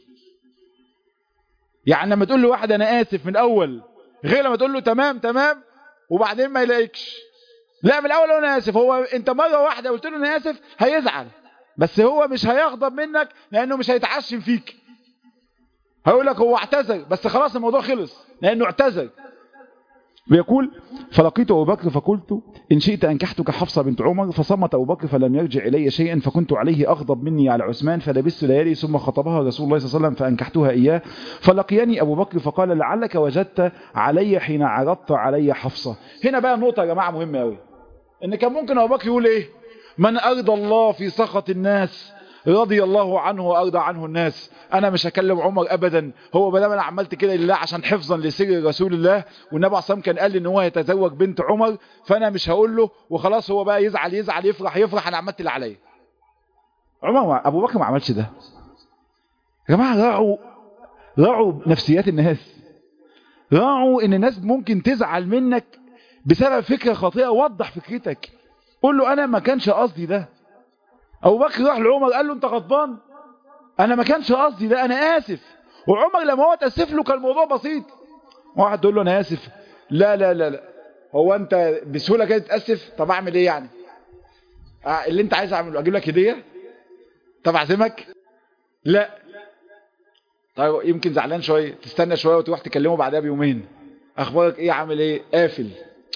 يعني لما تقول له واحد انا اسف من الاول غير لما تقول له تمام تمام وبعدين ما يلاقيكش لا من الاول انا اسف هو انت مرة واحدة قلت له انا اسف هيزعل بس هو مش هيغضب منك لانه مش هيتعشم فيك هيقول لك هو اعتذر بس خلاص الموضوع خلص لانه اعتذر بيقول فلقيت أبو بكر فقلت إن شئت أنكحتك حفصة بنت عمر فصمت أبو بكر فلم يرجع إلي شيئا فكنت عليه أغضب مني على عثمان فلبست ليالي ثم خطبها رسول الله صلى الله عليه وسلم فأنكحتها إياه فلقيني أبو بكر فقال لعلك وجدت علي حين عرضت علي حفصة هنا بقى نقطة يا جماعة مهمة أوي إن كان ممكن أبو بكر يقول إيه من أرضى الله في سخط الناس رضي الله عنه وأرضى عنه الناس أنا مش هكلم عمر أبدا هو بدل أنا عملت كده لله عشان حفظا لسر رسول الله والنبي عليه كان قال لي إن هو يتزوج بنت عمر فأنا مش هقول له وخلاص هو بقى يزعل يزعل يفرح يفرح أنا عملت اللي عليا عمر أبو بكر ما عملش ده يا جماعة راعوا راعوا نفسيات الناس راعوا إن الناس ممكن تزعل منك بسبب فكرة خاطئة وضح فكرتك قول له أنا ما كانش قصدي ده أبو بكر راح لعمر قال له أنت غضبان أنا ما كانش قصدي ده أنا آسف وعمر لما هو تأسف له كان الموضوع بسيط واحد تقول له أنا آسف لا لا لا لا هو أنت بسهولة كده تأسف طب أعمل إيه يعني آه اللي أنت عايز أعمله أجيب لك هدية طب أعزمك لا طيب يمكن زعلان شوية تستنى شوية وتروح تكلمه بعدها بيومين أخبارك إيه عامل إيه قافل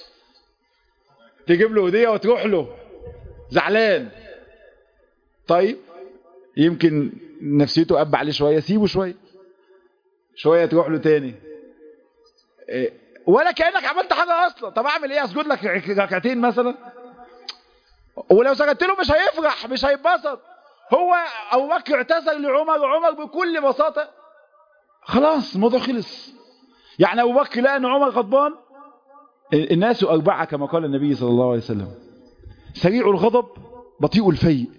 تجيب له هدية وتروح له زعلان طيب يمكن نفسيته أب عليه شوية سيبه شوية شوية تروح له تاني إيه ولا كأنك عملت حاجة أصلا طب أعمل إيه أسجد لك ركعتين مثلا ولو سجدت له مش هيفرح مش هيتبسط هو أبو بكر اعتذر لعمر وعمر بكل بساطة خلاص الموضوع خلص يعني أبو بكر لقى أن عمر غضبان الناس أربعة كما قال النبي صلى الله عليه وسلم سريع الغضب بطيء الفيء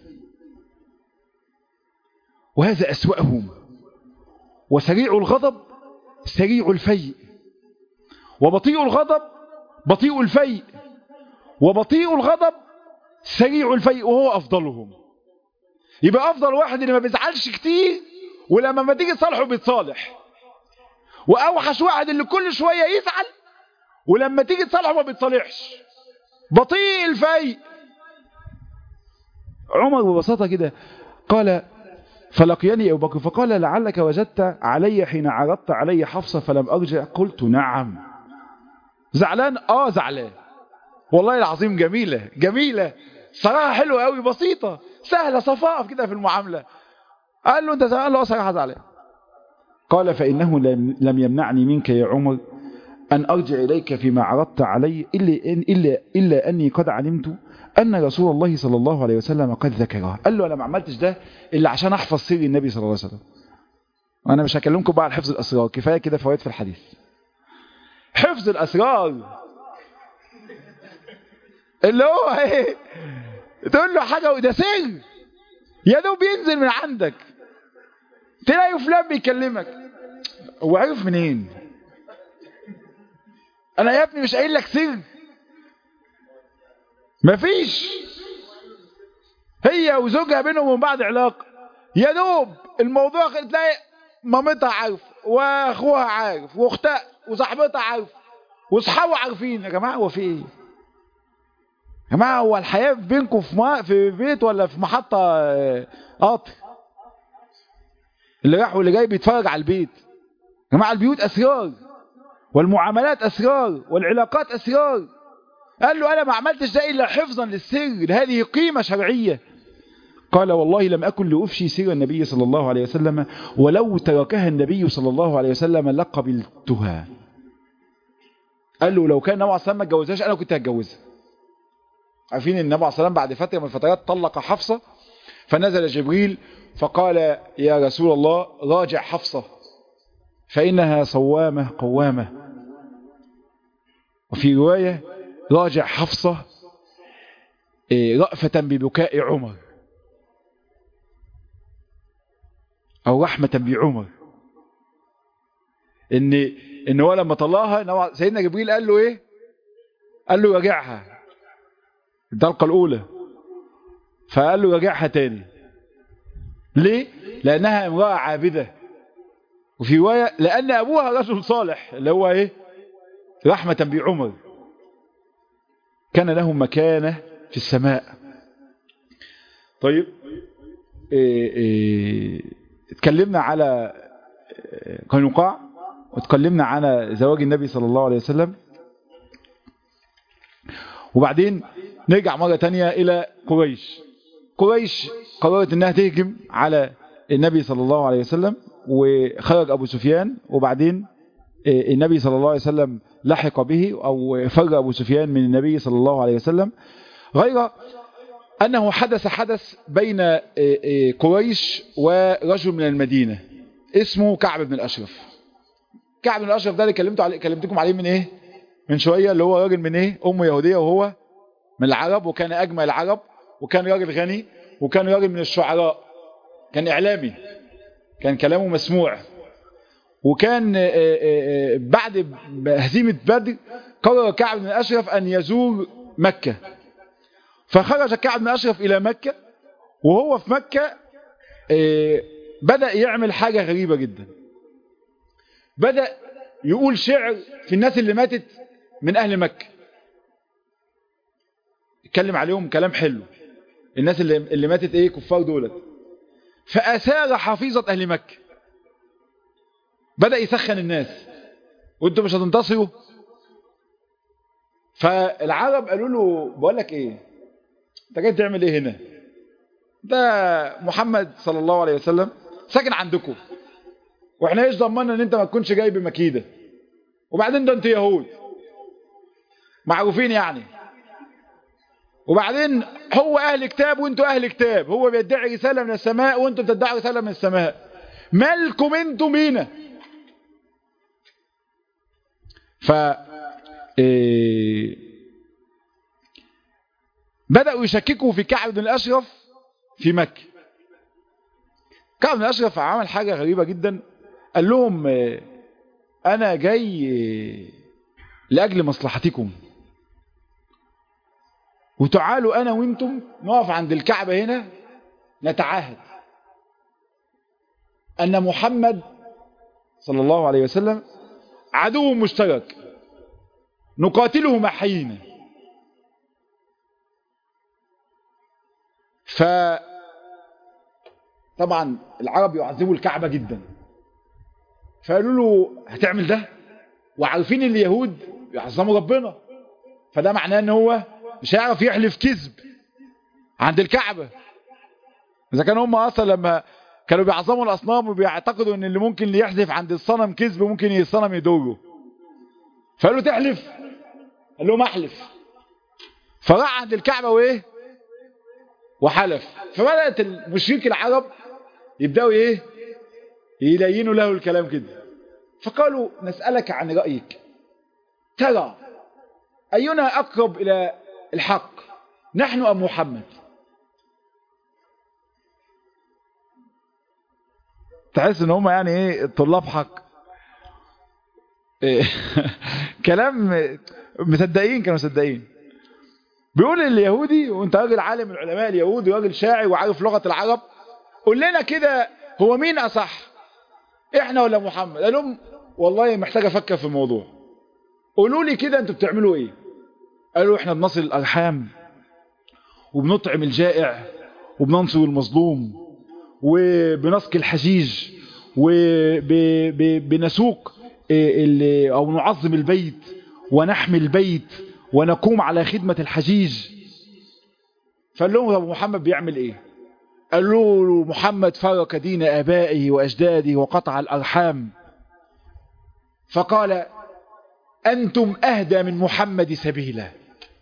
وهذا أسوأهم وسريع الغضب سريع الفيء وبطيء الغضب بطيء الفيء وبطيء الغضب سريع الفيء وهو أفضلهم يبقى أفضل واحد اللي ما بيزعلش كتير ولما ما تيجي تصالحه بيتصالح وأوحش واحد اللي كل شوية يزعل ولما تيجي تصالحه ما بيتصالحش بطيء الفيء عمر ببساطة كده قال فلقيني أبو بكر فقال لعلك وجدت علي حين عرضت علي حفصة فلم أرجع قلت نعم زعلان آه زعلان والله العظيم جميلة جميلة صراحة حلوة قوي بسيطة سهلة صفاء كده في المعاملة قال له انت زعلان له صراحة زعلان قال فإنه لم يمنعني منك يا عمر أن أرجع إليك فيما عرضت علي إلا, إن إلا, إلا أني قد علمت أن رسول الله صلى الله عليه وسلم قد ذكره قال له أنا ما عملتش ده إلا عشان أحفظ سر النبي صلى الله عليه وسلم وأنا مش هكلمكم بقى على حفظ الأسرار كفاية كده فوائد في الحديث حفظ الأسرار اللي هو ايه تقول له حاجة وده سر يا دوب ينزل من عندك تلاقي فلان بيكلمك هو عرف منين انا يا ابني مش قايل لك سر مفيش هي وزوجها بينهم وبين بعض علاقه يا دوب الموضوع تلاقي مامتها عارف واخوها عارف واختها وصاحبتها عارف واصحابه عارفين يا جماعه هو في ايه يا جماعه هو الحياه بينكم في ما في بيت ولا في محطه قطر اللي راح واللي جاي بيتفرج على البيت يا جماعه البيوت اسرار والمعاملات أسرار والعلاقات أسرار قال له أنا ما عملتش ده إلا حفظا للسر هذه قيمة شرعية قال والله لم أكن لأفشي سر النبي صلى الله عليه وسلم ولو تركها النبي صلى الله عليه وسلم لقبلتها قال له لو كان النبي عليه الصلاة ما اتجوزهاش أنا كنت هتجوزها عارفين النبي عليه الصلاة بعد فترة من الفترات طلق حفصة فنزل جبريل فقال يا رسول الله راجع حفصة فإنها صوامة قوامة وفي رواية راجع حفصة رأفة ببكاء عمر او رحمة بعمر ان ان هو لما طلعها سيدنا جبريل قال له ايه قال له راجعها الدلقة الاولى فقال له راجعها تاني ليه لانها امرأة عابدة وفي رواية لان ابوها رجل صالح اللي هو ايه رحمة بعمر كان له مكانة في السماء طيب إيه إيه اتكلمنا على قينقاع واتكلمنا على زواج النبي صلى الله عليه وسلم وبعدين نرجع مرة تانية إلى قريش قريش قررت أنها تهجم على النبي صلى الله عليه وسلم وخرج أبو سفيان وبعدين النبي صلى الله عليه وسلم لحق به أو فر أبو سفيان من النبي صلى الله عليه وسلم غير أنه حدث حدث بين قريش ورجل من المدينة اسمه كعب بن الأشرف كعب بن الأشرف ده اللي كلمته عليه كلمتكم عليه من إيه من شوية اللي هو راجل من إيه أمه يهودية وهو من العرب وكان أجمل العرب وكان راجل غني وكان راجل من الشعراء كان إعلامي كان كلامه مسموع وكان بعد هزيمة بدر قرر كعب بن الأشرف أن يزور مكة فخرج كعب بن أشرف إلى مكة وهو في مكة بدأ يعمل حاجة غريبة جدا بدأ يقول شعر في الناس اللي ماتت من أهل مكة يتكلم عليهم كلام حلو الناس اللي, اللي ماتت ايه كفار دولت فأثار حفيظة أهل مكة بدأ يسخن الناس وانتوا مش هتنتصروا فالعرب قالوا له بقول لك ايه انت جاي تعمل ايه هنا ده محمد صلى الله عليه وسلم ساكن عندكم واحنا ايش ضمننا ان انت ما تكونش جاي بمكيده وبعدين ده انت يهود معروفين يعني وبعدين هو اهل كتاب وانتوا اهل كتاب هو بيدعي رساله من السماء وانتوا بتدعوا رساله من السماء مالكم انتوا مينا ف إيه بدأوا يشككوا في كعب بن الأشرف في مكة كعب بن الأشرف عمل حاجة غريبة جدا قال لهم أنا جاي لأجل مصلحتكم وتعالوا أنا وانتم نقف عند الكعبة هنا نتعاهد أن محمد صلى الله عليه وسلم عدو مشترك نقاتله ما حيينا ف طبعا العرب يعظموا الكعبة جدا فقالوا له هتعمل ده وعارفين اليهود يعظموا ربنا فده معناه ان هو مش هيعرف يحلف كذب عند الكعبة اذا كانوا هم اصلا لما كانوا بيعظموا الاصنام وبيعتقدوا ان اللي ممكن يحذف عند الصنم كذب ممكن الصنم يدوره فقالوا تحلف قال لهم احلف فراح عند الكعبة وايه وحلف فبدأت المشرك العرب يبدأوا ايه يلينوا له الكلام كده فقالوا نسألك عن رأيك ترى أينا أقرب إلى الحق نحن أم محمد تحس ان هم يعني ايه طلاب حق إيه كلام مصدقين كانوا مصدقين بيقول اليهودي وانت راجل عالم من علماء اليهود وراجل شاعر وعارف لغة العرب قول لنا كده هو مين أصح احنا ولا محمد قال لهم والله محتاج افكر في الموضوع قولوا لي كده انتوا بتعملوا ايه قالوا احنا بنصل الارحام وبنطعم الجائع وبننصر المظلوم وبنسقي الحجيج وبنسوق او نعظم البيت ونحمي البيت ونقوم على خدمة الحجيج فقال لهم ابو محمد بيعمل ايه قال له محمد فرق دين ابائه واجداده وقطع الارحام فقال انتم اهدى من محمد سبيلا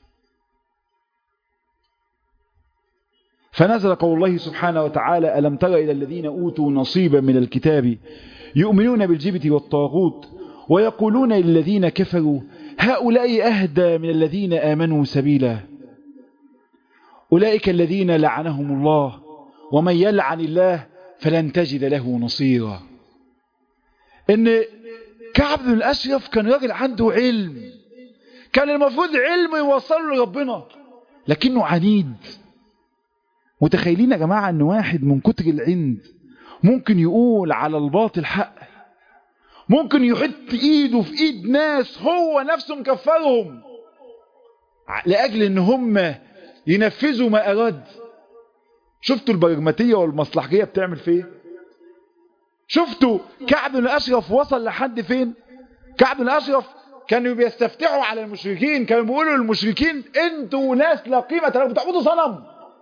فنزل قول الله سبحانه وتعالى ألم تر إلى الذين أوتوا نصيبا من الكتاب يؤمنون بالجبت والطاغوت ويقولون للذين كفروا هؤلاء أهدى من الذين آمنوا سبيلا أولئك الذين لعنهم الله ومن يلعن الله فلن تجد له نصيرا ان كعب بن الاشرف كان راجل عنده علم كان المفروض علم يوصله لربنا لكنه عنيد متخيلين يا جماعة ان واحد من كتر العند ممكن يقول على الباطل حق ممكن يحط ايده في ايد ناس هو نفسه مكفرهم لاجل ان هم ينفذوا ما اراد شفتوا البرجماتية والمصلحجية بتعمل فين شفتوا كعب بن الاشرف وصل لحد فين كعب بن الاشرف كانوا بيستفتحوا على المشركين كانوا بيقولوا للمشركين انتوا ناس لا قيمة لكم بتعبدوا صنم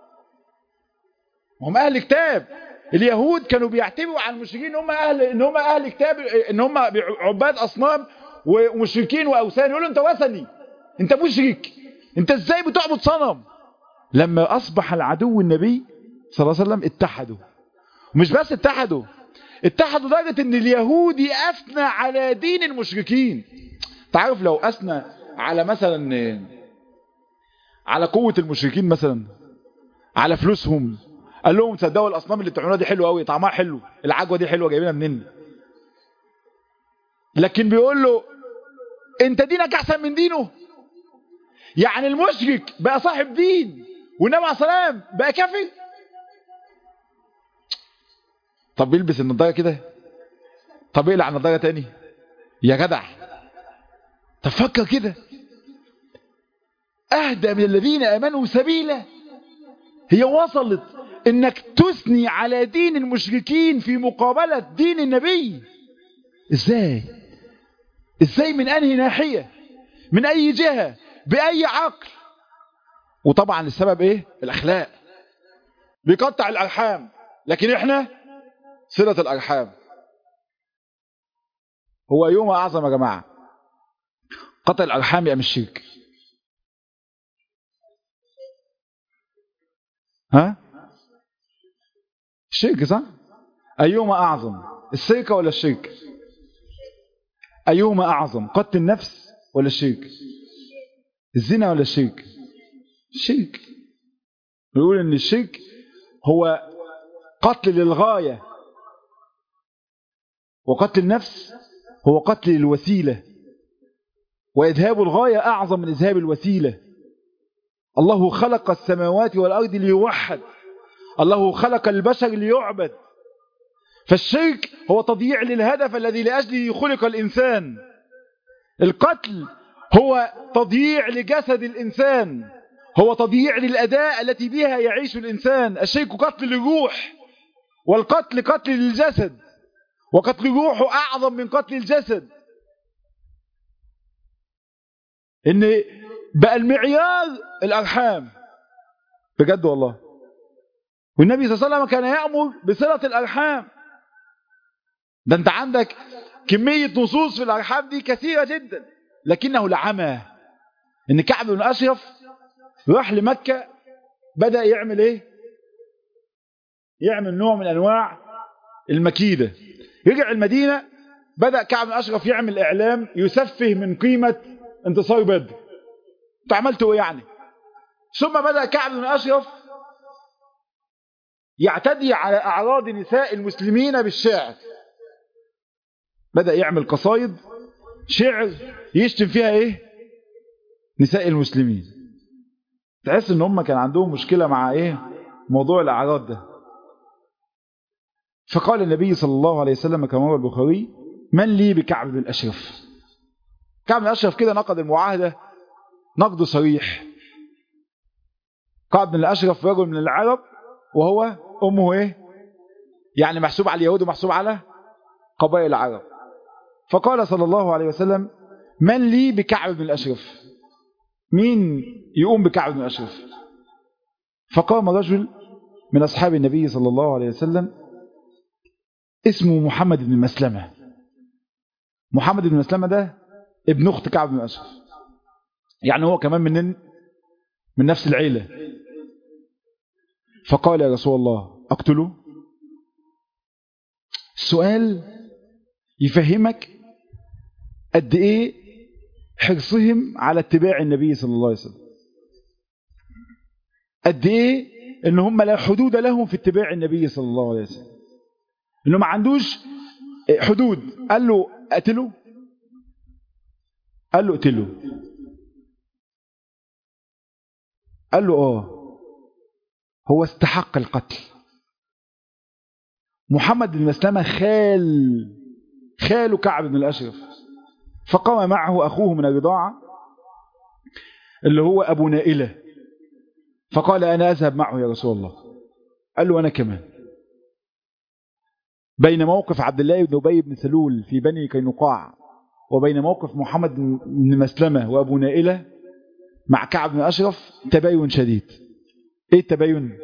هم اهل كتاب اليهود كانوا بيعتبروا على المشركين ان هم اهل ان هم اهل كتاب ان هم عباد اصنام ومشركين واوثان يقولوا انت وثني انت مشرك انت ازاي بتعبد صنم لما اصبح العدو النبي صلى الله عليه وسلم اتحدوا ومش بس اتحدوا اتحدوا لدرجه ان اليهودي اثنى على دين المشركين تعرف لو اثنى على مثلا على قوه المشركين مثلا على فلوسهم قال لهم تصدقوا الاصنام اللي بتعملوها دي حلوه قوي طعمها حلو العجوه دي حلوه جايبينها منين لكن بيقول له انت دينك احسن من دينه يعني المشرك بقى صاحب دين والنبي عليه السلام بقى كافر طب يلبس النضاره كده طب يقلع النضاره تاني يا جدع طب فكر كده اهدى من الذين امنوا سبيلا هي وصلت انك تثني على دين المشركين في مقابلة دين النبي ازاي ازاي من انهي ناحية من اي جهة باي عقل وطبعا السبب ايه الاخلاق بيقطع الارحام لكن احنا صلة الارحام هو يوم اعظم يا جماعة قطع الارحام يا مش شرك ها الشرك صح أيهما أعظم السرقة ولا الشرك أيهما أعظم قتل النفس ولا الشرك الزنا ولا الشرك الشرك نقول ان الشرك هو قتل للغاية وقتل النفس هو قتل الوسيلة وإذهاب الغاية أعظم من إذهاب الوسيلة الله خلق السماوات والأرض ليوحد الله خلق البشر ليعبد فالشرك هو تضييع للهدف الذي لأجله خلق الإنسان القتل هو تضييع لجسد الإنسان هو تضييع للأداء التي بها يعيش الإنسان الشرك قتل للروح والقتل قتل للجسد وقتل الروح أعظم من قتل الجسد إن بقى المعيار الأرحام بجد والله والنبي صلى الله عليه وسلم كان يأمر بصلة الأرحام ده انت عندك كمية نصوص في الأرحام دي كثيرة جدا لكنه لعمى ان كعب بن أشرف راح لمكة بدأ يعمل ايه يعمل نوع من أنواع المكيدة رجع المدينة بدأ كعب بن أشرف يعمل إعلام يسفه من قيمة انتصار بدر انت عملتوا ايه يعني ثم بدأ كعب بن أشرف يعتدي على أعراض نساء المسلمين بالشعر بدأ يعمل قصايد شعر يشتم فيها ايه نساء المسلمين تحس ان هم كان عندهم مشكلة مع ايه موضوع الأعراض ده فقال النبي صلى الله عليه وسلم كما روى البخاري من لي بكعب بن الأشرف كعب بن الأشرف كده نقض المعاهدة نقد صريح كعب بن الأشرف رجل من العرب وهو أمه إيه يعني محسوب على اليهود ومحسوب على قبائل العرب فقال صلى الله عليه وسلم من لي بكعب بن الأشرف مين يقوم بكعب بن الأشرف فقام رجل من أصحاب النبي صلى الله عليه وسلم اسمه محمد بن مسلمة محمد بن مسلمة ده ابن أخت كعب بن الأشرف يعني هو كمان من من نفس العيلة فقال يا رسول الله أقتله السؤال يفهمك قد إيه حرصهم على اتباع النبي صلى الله عليه وسلم قد إيه إن هم لا حدود لهم في اتباع النبي صلى الله عليه وسلم انه ما عندوش حدود قال له اقتله قال له اقتله قال له اه هو استحق القتل محمد بن مسلمة خال خال كعب بن الأشرف فقام معه أخوه من الرضاعة اللي هو أبو نائلة فقال أنا أذهب معه يا رسول الله قال له أنا كمان بين موقف عبد الله بن أبي بن سلول في بني كينقاع وبين موقف محمد بن مسلمة وأبو نائلة مع كعب بن أشرف تباين شديد إيه التباين؟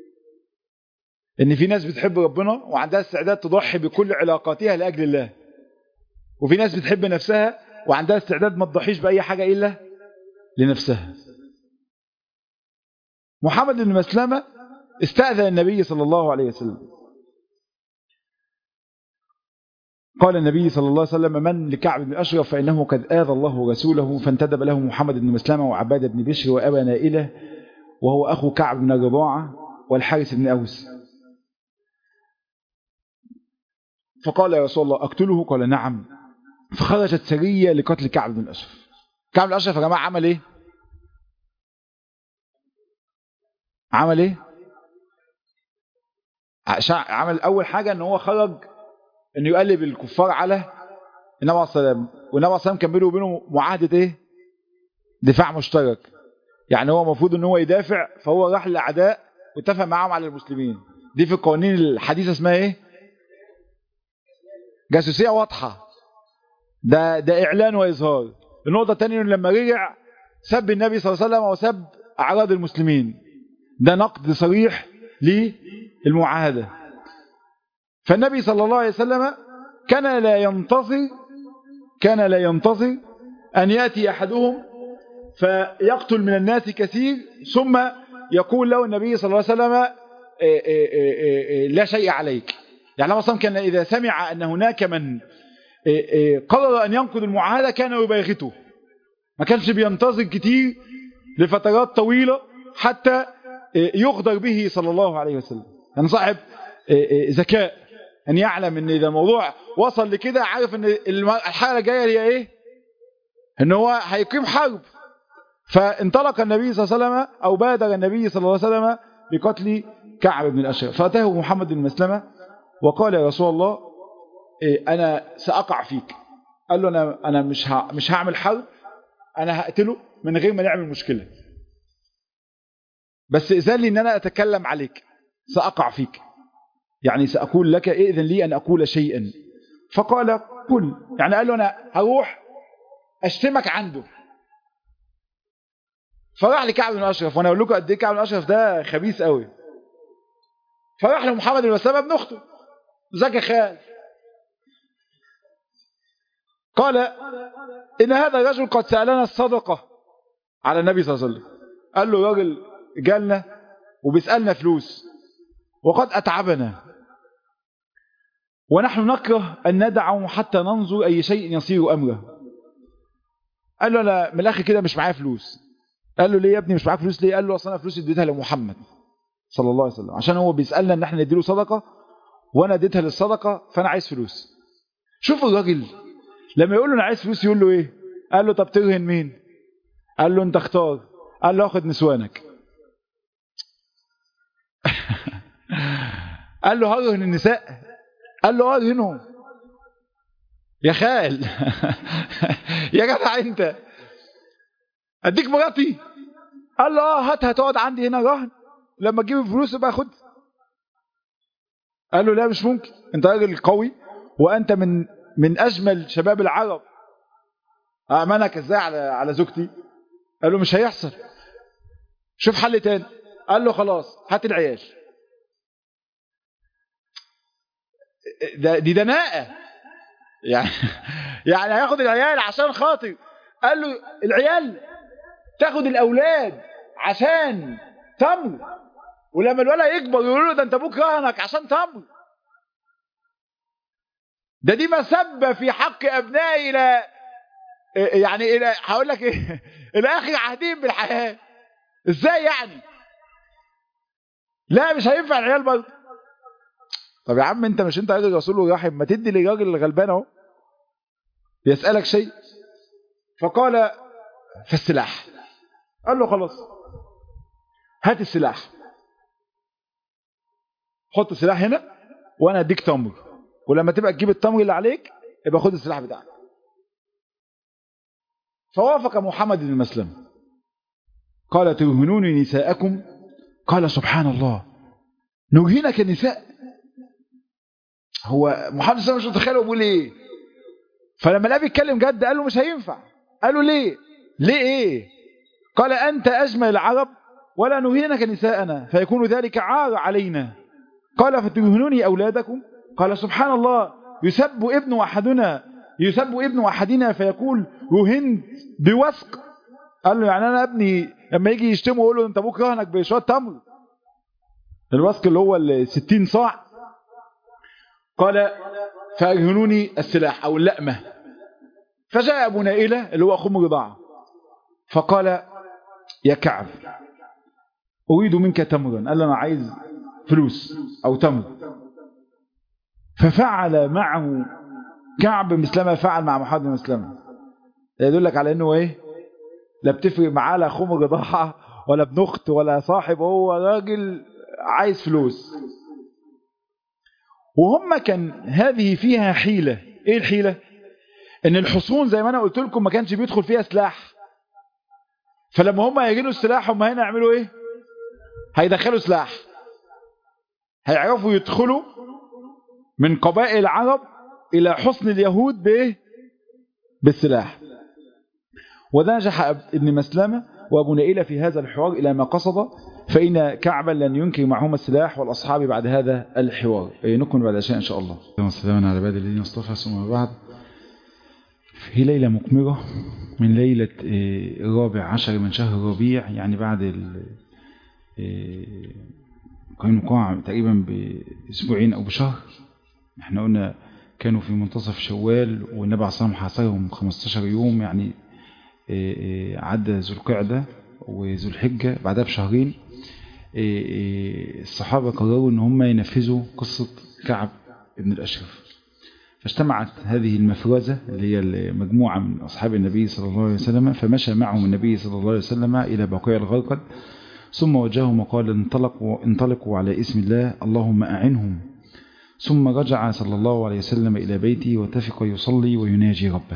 إن في ناس بتحب ربنا وعندها استعداد تضحي بكل علاقاتها لأجل الله وفي ناس بتحب نفسها وعندها استعداد ما تضحيش بأي حاجة إلا لنفسها محمد بن مسلمة استأذن النبي صلى الله عليه وسلم قال النبي صلى الله عليه وسلم من لكعب بن أشرف فإنه قد آذى الله رسوله فانتدب له محمد بن مسلمة وعباد بن بشر وأبا نائلة وهو أخو كعب بن الرضاعة والحارث بن أوس فقال يا رسول الله أقتله قال نعم فخرجت سرية لقتل كعب بن الأشرف كعب بن الأشرف يا جماعة عمل إيه عمل إيه عمل أول حاجة أن هو خرج أنه يقلب الكفار على النبي عليه الصلاة والسلام والنبي عليه الصلاة والسلام كان بينه وبينه معاهدة إيه دفاع مشترك يعني هو المفروض أن هو يدافع فهو راح للأعداء واتفق معاهم على المسلمين دي في القوانين الحديثة اسمها إيه جاسوسية واضحة ده ده إعلان وإظهار النقطة الثانية لما رجع سب النبي صلى الله عليه وسلم وسب أعراض المسلمين ده نقد صريح للمعاهدة فالنبي صلى الله عليه وسلم كان لا ينتظر كان لا ينتظر أن يأتي أحدهم فيقتل من الناس كثير ثم يقول له النبي صلى الله عليه وسلم لا شيء عليك يعني الله كان إذا سمع أن هناك من قرر أن ينقض المعاهدة كان يباغته ما كانش بينتظر كتير لفترات طويلة حتى يغدر به صلى الله عليه وسلم يعني صاحب ذكاء أن يعلم أن إذا الموضوع وصل لكده عارف أن الحالة الجاية هي إيه أن هو هيقيم حرب فانطلق النبي صلى الله عليه وسلم أو بادر النبي صلى الله عليه وسلم بقتل كعب بن الأشرف فأتاه محمد بن مسلمة وقال يا رسول الله أنا سأقع فيك قال له أنا, أنا مش, مش هعمل حرب أنا هقتله من غير ما نعمل مشكلة بس إذن لي أن أنا أتكلم عليك سأقع فيك يعني سأقول لك إذن لي أن أقول شيئا فقال قل يعني قال له أنا هروح أشتمك عنده فراح لكعب بن أشرف وأنا أقول لكم قد إيه كعب بن أشرف ده خبيث قوي فراح لمحمد بن مسلمة ابن أخته زكى خال قال إن هذا الرجل قد سألنا الصدقة على النبي صلى الله عليه وسلم قال له راجل جالنا وبيسألنا فلوس وقد أتعبنا ونحن نكره أن ندعه حتى ننظر أي شيء يصير أمره قال له أنا من الآخر كده مش معايا فلوس قال له ليه يا ابني مش معاك فلوس ليه قال له أصلا فلوس اديتها لمحمد صلى الله عليه وسلم عشان هو بيسألنا ان احنا نديله صدقة وانا اديتها للصدقة فانا عايز فلوس شوفوا الراجل لما يقول له انا عايز فلوس يقول له ايه قال له طب ترهن مين قال له انت اختار قال له اخد نسوانك قال له هرهن النساء قال له هرهنهم يا خال يا جدع انت اديك مراتي قال له اه هاتها تقعد عندي هنا رهن لما تجيب الفلوس يبقى خد قال له لا مش ممكن انت راجل قوي وانت من من اجمل شباب العرب امنك ازاي على على زوجتي قال له مش هيحصل شوف حل تاني قال له خلاص هات العيال ده دي دناءة يعني يعني هياخد العيال عشان خاطر قال له العيال تاخد الاولاد عشان تمر ولما الولد يكبر يقولوا له ده انت ابوك رهنك عشان تمر ده دي مسبه في حق ابنائي الى يعني الى هقول لك ايه الى اخر عهدين بالحياه ازاي يعني لا مش هينفع العيال برضه طب يا عم انت مش انت راجل رسول ورحم ما تدي للراجل الغلبان اهو يسألك شيء فقال فالسلاح قال له خلاص هات السلاح حط السلاح هنا وانا اديك تمر ولما تبقى تجيب التمر اللي عليك يبقى خد السلاح بتاعك فوافق محمد بن مسلم قال ترهنون نساءكم قال سبحان الله نرهنك النساء هو محمد صلى الله عليه وسلم مش متخيل هو بيقول ايه فلما لقى بيتكلم جد قال له مش هينفع قال له ليه ليه ايه قال انت اجمل العرب ولا نهينك نساءنا فيكون ذلك عار علينا قال فتهنوني اولادكم قال سبحان الله يسب ابن احدنا يسب ابن احدنا فيقول رهنت بوثق قال له يعني انا ابني لما يجي يشتمه يقول له انت ابوك رهنك بشويه تمر الوثق اللي هو ال 60 صاع قال فأرهنوني السلاح أو اللأمة فجاء أبو نائلة اللي هو أخو رضاعة فقال يا كعب أريد منك تمرا قال له أنا عايز فلوس أو تمر ففعل معه كعب مثل ما فعل مع محمد بن مسلمة يدلك على أنه إيه لا بتفرق معاه لا أخو رضاعة ولا ابن أخت ولا صاحب هو راجل عايز فلوس وهم كان هذه فيها حيلة ايه الحيلة ان الحصون زي ما انا قلت لكم ما كانش بيدخل فيها سلاح فلما هم يجينوا السلاح هم هنا يعملوا ايه هيدخلوا سلاح هيعرفوا يدخلوا من قبائل العرب الى حصن اليهود بايه بالسلاح ونجح ابن مسلمة وابو نائلة في هذا الحوار الى ما قصد فإن كعبا لن ينكر معهما السلاح والأصحاب بعد هذا الحوار نكمل بعد شيء إن شاء الله والسلام على عباد الذين اصطفى ثم بعد في ليلة مقمرة من ليلة الرابع عشر من شهر الربيع يعني بعد قينقاع تقريبا بأسبوعين أو بشهر احنا قلنا كانوا في منتصف شوال والنبي عليه الصلاة والسلام حاصرهم 15 يوم يعني عدى ذو القعدة وذو الحجة بعدها بشهرين الصحابة قرروا ان هم ينفذوا قصة كعب ابن الأشرف فاجتمعت هذه المفرزة اللي هي مجموعة من أصحاب النبي صلى الله عليه وسلم فمشى معهم النبي صلى الله عليه وسلم إلى بقيع الغرقد ثم وجههم وقال انطلقوا, انطلقوا على اسم الله اللهم أعنهم ثم رجع صلى الله عليه وسلم إلى بيته واتفق يصلي ويناجي ربه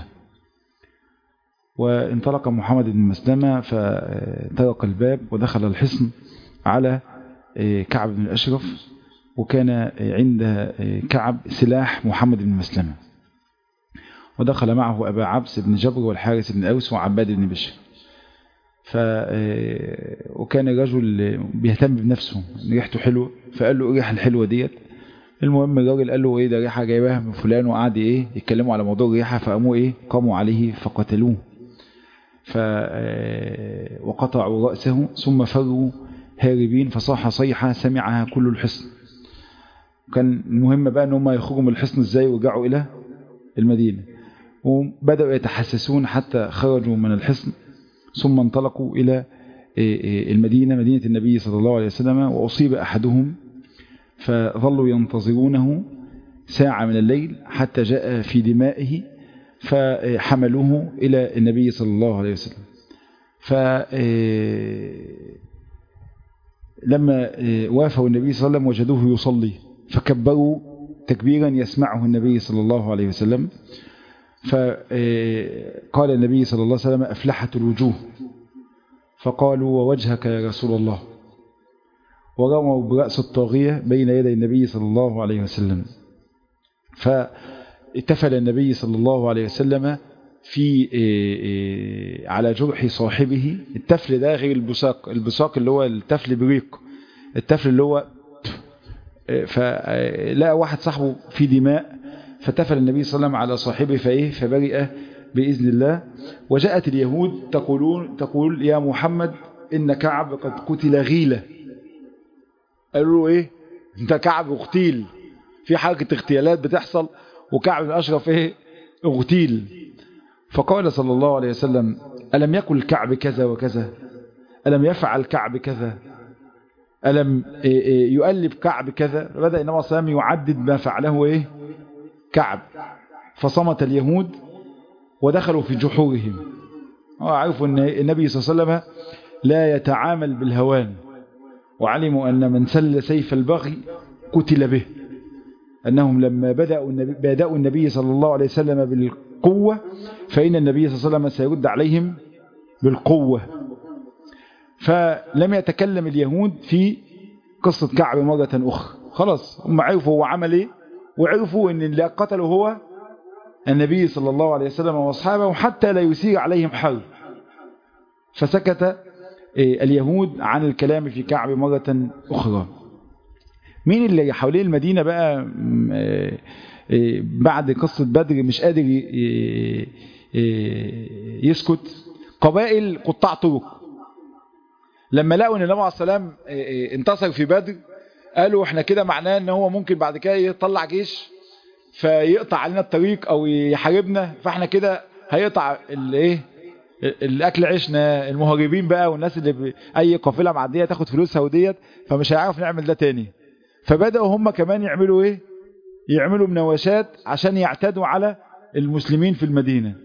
وانطلق محمد بن مسلمة فترك الباب ودخل الحصن على كعب بن الأشرف وكان عند كعب سلاح محمد بن مسلمة ودخل معه أبا عبس بن جبر والحارس بن أوس وعباد بن بشر ف وكان الرجل بيهتم بنفسه ريحته حلوه فقال له الريحه الحلوه ديت المهم الراجل قال له ايه ده ريحه جايباها من فلان وقعد ايه يتكلموا على موضوع الريحه فقاموا ايه قاموا عليه فقتلوه ف وقطعوا رأسه ثم فروا هاربين فصاح صيحة سمعها كل الحصن كان المهم بقى ان هم يخرجوا من الحصن ازاي ورجعوا الى المدينة وبدأوا يتحسسون حتى خرجوا من الحصن ثم انطلقوا الى المدينة مدينة النبي صلى الله عليه وسلم وأصيب أحدهم فظلوا ينتظرونه ساعة من الليل حتى جاء في دمائه فحملوه إلى النبي صلى الله عليه وسلم فلما وافوا النبي صلى الله عليه وسلم وجدوه يصلي فكبروا تكبيرا يسمعه النبي صلى الله عليه وسلم فقال النبي صلى الله عليه وسلم أفلحت الوجوه فقالوا ووجهك يا رسول الله ورموا برأس الطاغية بين يدي النبي صلى الله عليه وسلم فاتفل النبي صلى الله عليه وسلم في على جرح صاحبه التفل ده غير البساق البساق اللي هو التفل بريق التفل اللي هو فلقى واحد صاحبه في دماء فتفل النبي صلى الله عليه وسلم على صاحبه فايه فبرئ بإذن الله وجاءت اليهود تقولون تقول يا محمد إن كعب قد قتل غيلة قالوا له ايه انت كعب اغتيل في حركة اغتيالات بتحصل وكعب الأشرف ايه اغتيل فقال صلى الله عليه وسلم ألم يكن الكعب كذا وكذا ألم يفعل كعب كذا ألم يؤلب كعب كذا بدأ النبي صلى الله عليه وسلم يعدد ما فعله إيه كعب فصمت اليهود ودخلوا في جحورهم وعرفوا أن النبي صلى الله عليه وسلم لا يتعامل بالهوان وعلموا أن من سل سيف البغي قتل به أنهم لما بدأوا النبي, بدأوا النبي صلى الله عليه وسلم بالقوة فإن النبي صلى الله عليه وسلم سيرد عليهم بالقوة فلم يتكلم اليهود في قصة كعب مرة أخرى خلاص هم عرفوا هو عمل ايه وعرفوا ان اللي قتله هو النبي صلى الله عليه وسلم واصحابه حتى لا يسير عليهم حرب فسكت اليهود عن الكلام في كعب مرة أخرى مين اللي حوالين المدينة بقى بعد قصة بدر مش قادر يسكت قبائل قطاع طرق لما لقوا ان النبي عليه السلام انتصر في بدر قالوا احنا كده معناه ان هو ممكن بعد كده يطلع جيش فيقطع علينا الطريق او يحاربنا فاحنا كده هيقطع الايه الاكل عيشنا المهاجرين بقى والناس اللي ب... اي قافله معديه تاخد فلوسها وديت فمش هيعرف نعمل ده تاني فبداوا هم كمان يعملوا ايه يعملوا مناوشات عشان يعتدوا على المسلمين في المدينه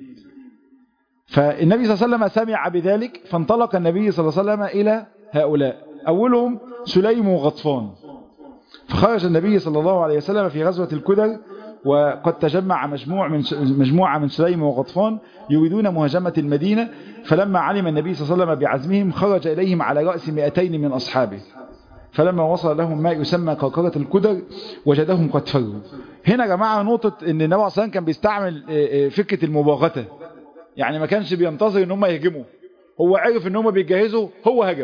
فالنبي صلى الله عليه وسلم سمع بذلك فانطلق النبي صلى الله عليه وسلم الى هؤلاء اولهم سليم وغطفان فخرج النبي صلى الله عليه وسلم في غزوه الكدر وقد تجمع مجموع من مجموعة من سليم وغطفان يريدون مهاجمة المدينة فلما علم النبي صلى الله عليه وسلم بعزمهم خرج إليهم على رأس 200 من أصحابه فلما وصل لهم ما يسمى كركرة الكدر وجدهم قد فروا هنا يا جماعة نقطة ان النبي صلى كان بيستعمل فكرة المباغتة يعني ما كانش بينتظر ان هم يهجموا هو عرف ان هم بيجهزوا هو هجم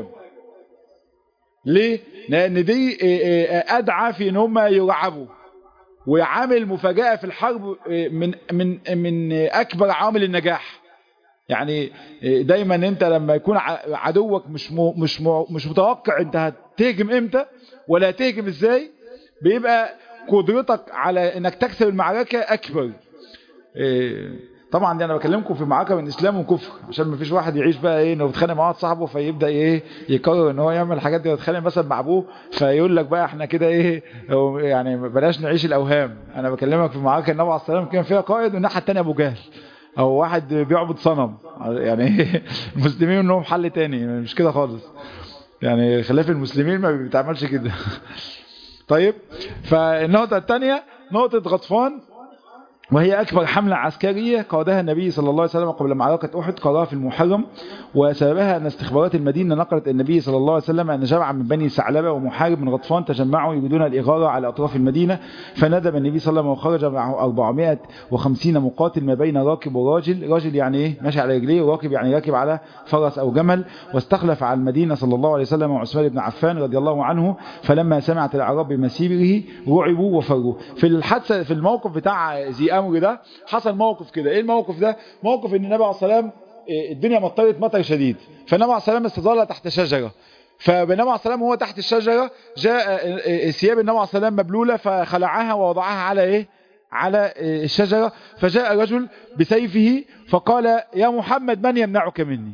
ليه؟ لأن دي أدعى في ان هم يرعبوا وعامل مفاجأة في الحرب من من من أكبر عوامل النجاح يعني دايما انت لما يكون عدوك مش مش مش متوقع انت هتهجم امتى ولا هتهجم ازاي بيبقى قدرتك على انك تكسب المعركة اكبر طبعا دي انا بكلمكم في معركه بين اسلام وكفر عشان ما فيش واحد يعيش بقى ايه انه بيتخانق مع واحد صاحبه فيبدا ايه يقرر ان هو يعمل الحاجات دي ويتخانق مثلا مع ابوه فيقول لك بقى احنا كده ايه يعني بلاش نعيش الاوهام انا بكلمك في معركه النبي عليه السلام كان فيها قائد والناحيه الثانيه ابو جهل او واحد بيعبد صنم يعني المسلمين انهم حل تاني مش كده خالص يعني خلاف المسلمين ما بيتعملش كده طيب فالنقطه الثانيه نقطه غطفان وهي أكبر حملة عسكرية قادها النبي صلى الله عليه وسلم قبل معركة أحد قادها في المحرم وسببها أن استخبارات المدينة نقلت النبي صلى الله عليه وسلم أن جمع من بني ثعلبة ومحارب من غطفان تجمعوا يريدون الإغارة على أطراف المدينة فندب النبي صلى الله عليه وسلم وخرج معه 450 مقاتل ما بين راكب وراجل راجل يعني إيه ماشي على رجليه وراكب يعني راكب على فرس أو جمل واستخلف على المدينة صلى الله عليه وسلم وعثمان بن عفان رضي الله عنه فلما سمعت الأعراب بمسيره رعبوا وفروا في الحادثة في الموقف بتاع ذي امر ده حصل موقف كده ايه الموقف ده موقف ان النبي عليه السلام الدنيا مطرت مطر شديد فالنبي عليه السلام استظل تحت شجره فالنبي عليه السلام وهو تحت الشجره جاء ثياب النبي عليه السلام مبلوله فخلعها ووضعها على ايه على الشجره فجاء رجل بسيفه فقال يا محمد من يمنعك مني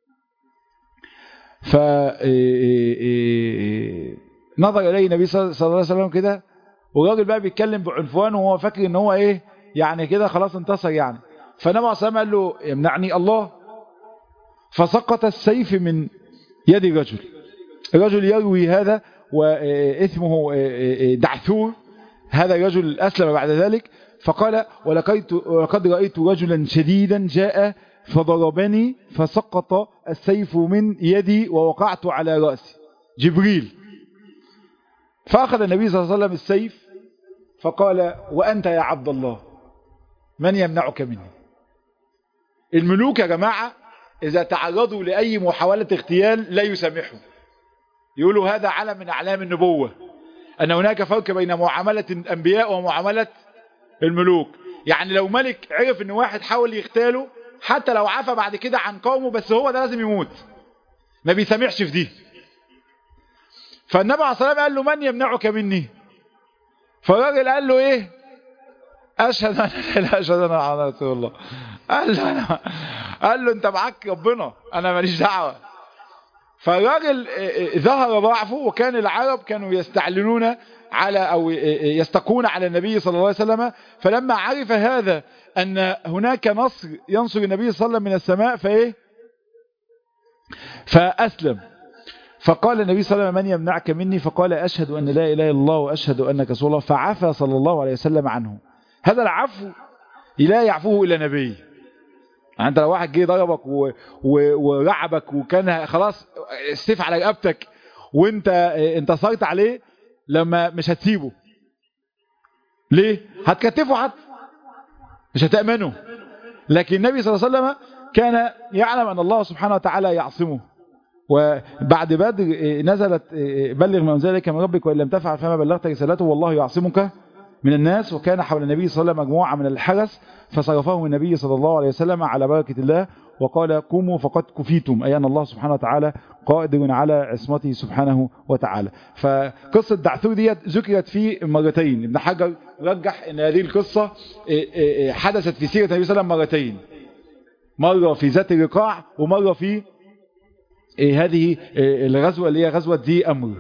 ف نظر اليه النبي صلى الله عليه وسلم كده والراجل بقى بيتكلم بعنفوان وهو فاكر ان هو ايه يعني كده خلاص انتصر يعني فالنبي عليه الصلاه قال له يمنعني الله فسقط السيف من يد الرجل الرجل يروي هذا واسمه دعثور هذا الرجل اسلم بعد ذلك فقال ولقد رايت رجلا شديدا جاء فضربني فسقط السيف من يدي ووقعت على راسي جبريل فأخذ النبي صلى الله عليه وسلم السيف فقال وأنت يا عبد الله من يمنعك مني الملوك يا جماعة إذا تعرضوا لأي محاولة اغتيال لا يسامحوا يقولوا هذا علم من أعلام النبوة أن هناك فرق بين معاملة الأنبياء ومعاملة الملوك يعني لو ملك عرف أن واحد حاول يغتاله حتى لو عفى بعد كده عن قومه بس هو ده لازم يموت ما بيسامحش في دي فالنبي عليه الصلاة والسلام قال له من يمنعك مني فالراجل قال له ايه اشهد ان لا اشهد ان محمد رسول الله قال له انا قال له انت معاك ربنا انا ماليش دعوه فالراجل ظهر ضعفه وكان العرب كانوا يستعلنون على أو يستقون على النبي صلى الله عليه وسلم فلما عرف هذا أن هناك نصر ينصر النبي صلى الله عليه وسلم من السماء فإيه فأسلم فقال النبي صلى الله عليه وسلم من يمنعك مني فقال أشهد أن لا إله إلا الله وأشهد أنك رسول الله فعفى صلى الله عليه وسلم عنه هذا العفو لا يعفوه إلا نبي يعني انت لو واحد جه ضربك و... و... ورعبك وكان خلاص السيف على رقبتك وانت انتصرت عليه لما مش هتسيبه ليه هتكتفه حتى مش هتأمنه لكن النبي صلى الله عليه وسلم كان يعلم أن الله سبحانه وتعالى يعصمه وبعد بدر نزلت بلغ ما أنزلك من ربك وإن لم تفعل فما بلغت رسالته والله يعصمك من الناس وكان حول النبي صلى الله عليه وسلم مجموعة من الحرس فصرفهم النبي صلى الله عليه وسلم على بركة الله وقال قوموا فقد كفيتم أي أن الله سبحانه وتعالى قادر على عصمته سبحانه وتعالى فقصة دعثور ديت ذكرت في مرتين ابن حجر رجح أن هذه القصة حدثت في سيرة النبي صلى الله عليه وسلم مرتين مرة في ذات الرقاع ومرة في هذه الغزوة اللي هي غزوة ذي أمر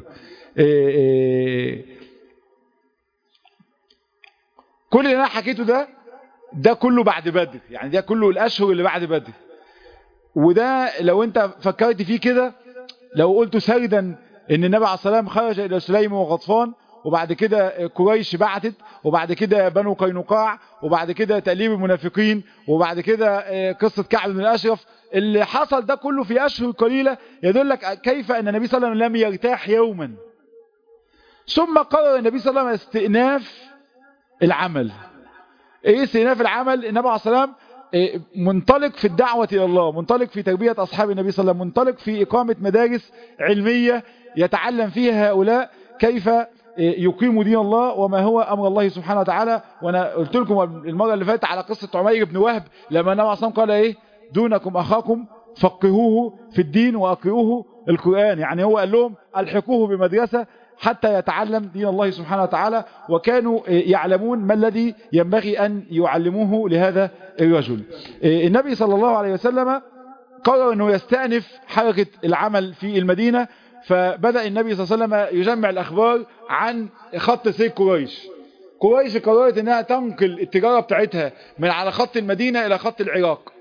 كل اللي انا حكيته ده ده كله بعد بدر يعني ده كله الاشهر اللي بعد بدر وده لو انت فكرت فيه كده لو قلت سردا ان النبي عليه الصلاه والسلام خرج الى سليم وغطفان وبعد كده قريش بعتت وبعد كده بنو قينقاع وبعد كده تأليب المنافقين وبعد كده قصة كعب بن الأشرف اللي حصل ده كله في أشهر قليلة يدلك كيف أن النبي صلى الله عليه وسلم لم يرتاح يوما ثم قرر النبي صلى الله عليه وسلم استئناف العمل ايه استئناف العمل النبي عليه الصلاه والسلام منطلق في الدعوة إلى الله منطلق في تربية أصحاب النبي صلى الله عليه وسلم منطلق في إقامة مدارس علمية يتعلم فيها هؤلاء كيف يقيموا دين الله وما هو أمر الله سبحانه وتعالى وأنا قلت لكم المرة اللي فاتت على قصة عمير بن وهب لما النبي عليه الصلاة والسلام قال إيه دونكم أخاكم فقهوه في الدين وأقرؤوه القرآن يعني هو قال لهم ألحقوه بمدرسة حتى يتعلم دين الله سبحانه وتعالى وكانوا يعلمون ما الذي ينبغي أن يعلموه لهذا الرجل النبي صلى الله عليه وسلم قرر أنه يستأنف حركة العمل في المدينة فبدأ النبي صلى الله عليه وسلم يجمع الأخبار عن خط سير قريش قريش قررت أنها تنقل التجارة بتاعتها من على خط المدينة إلى خط العراق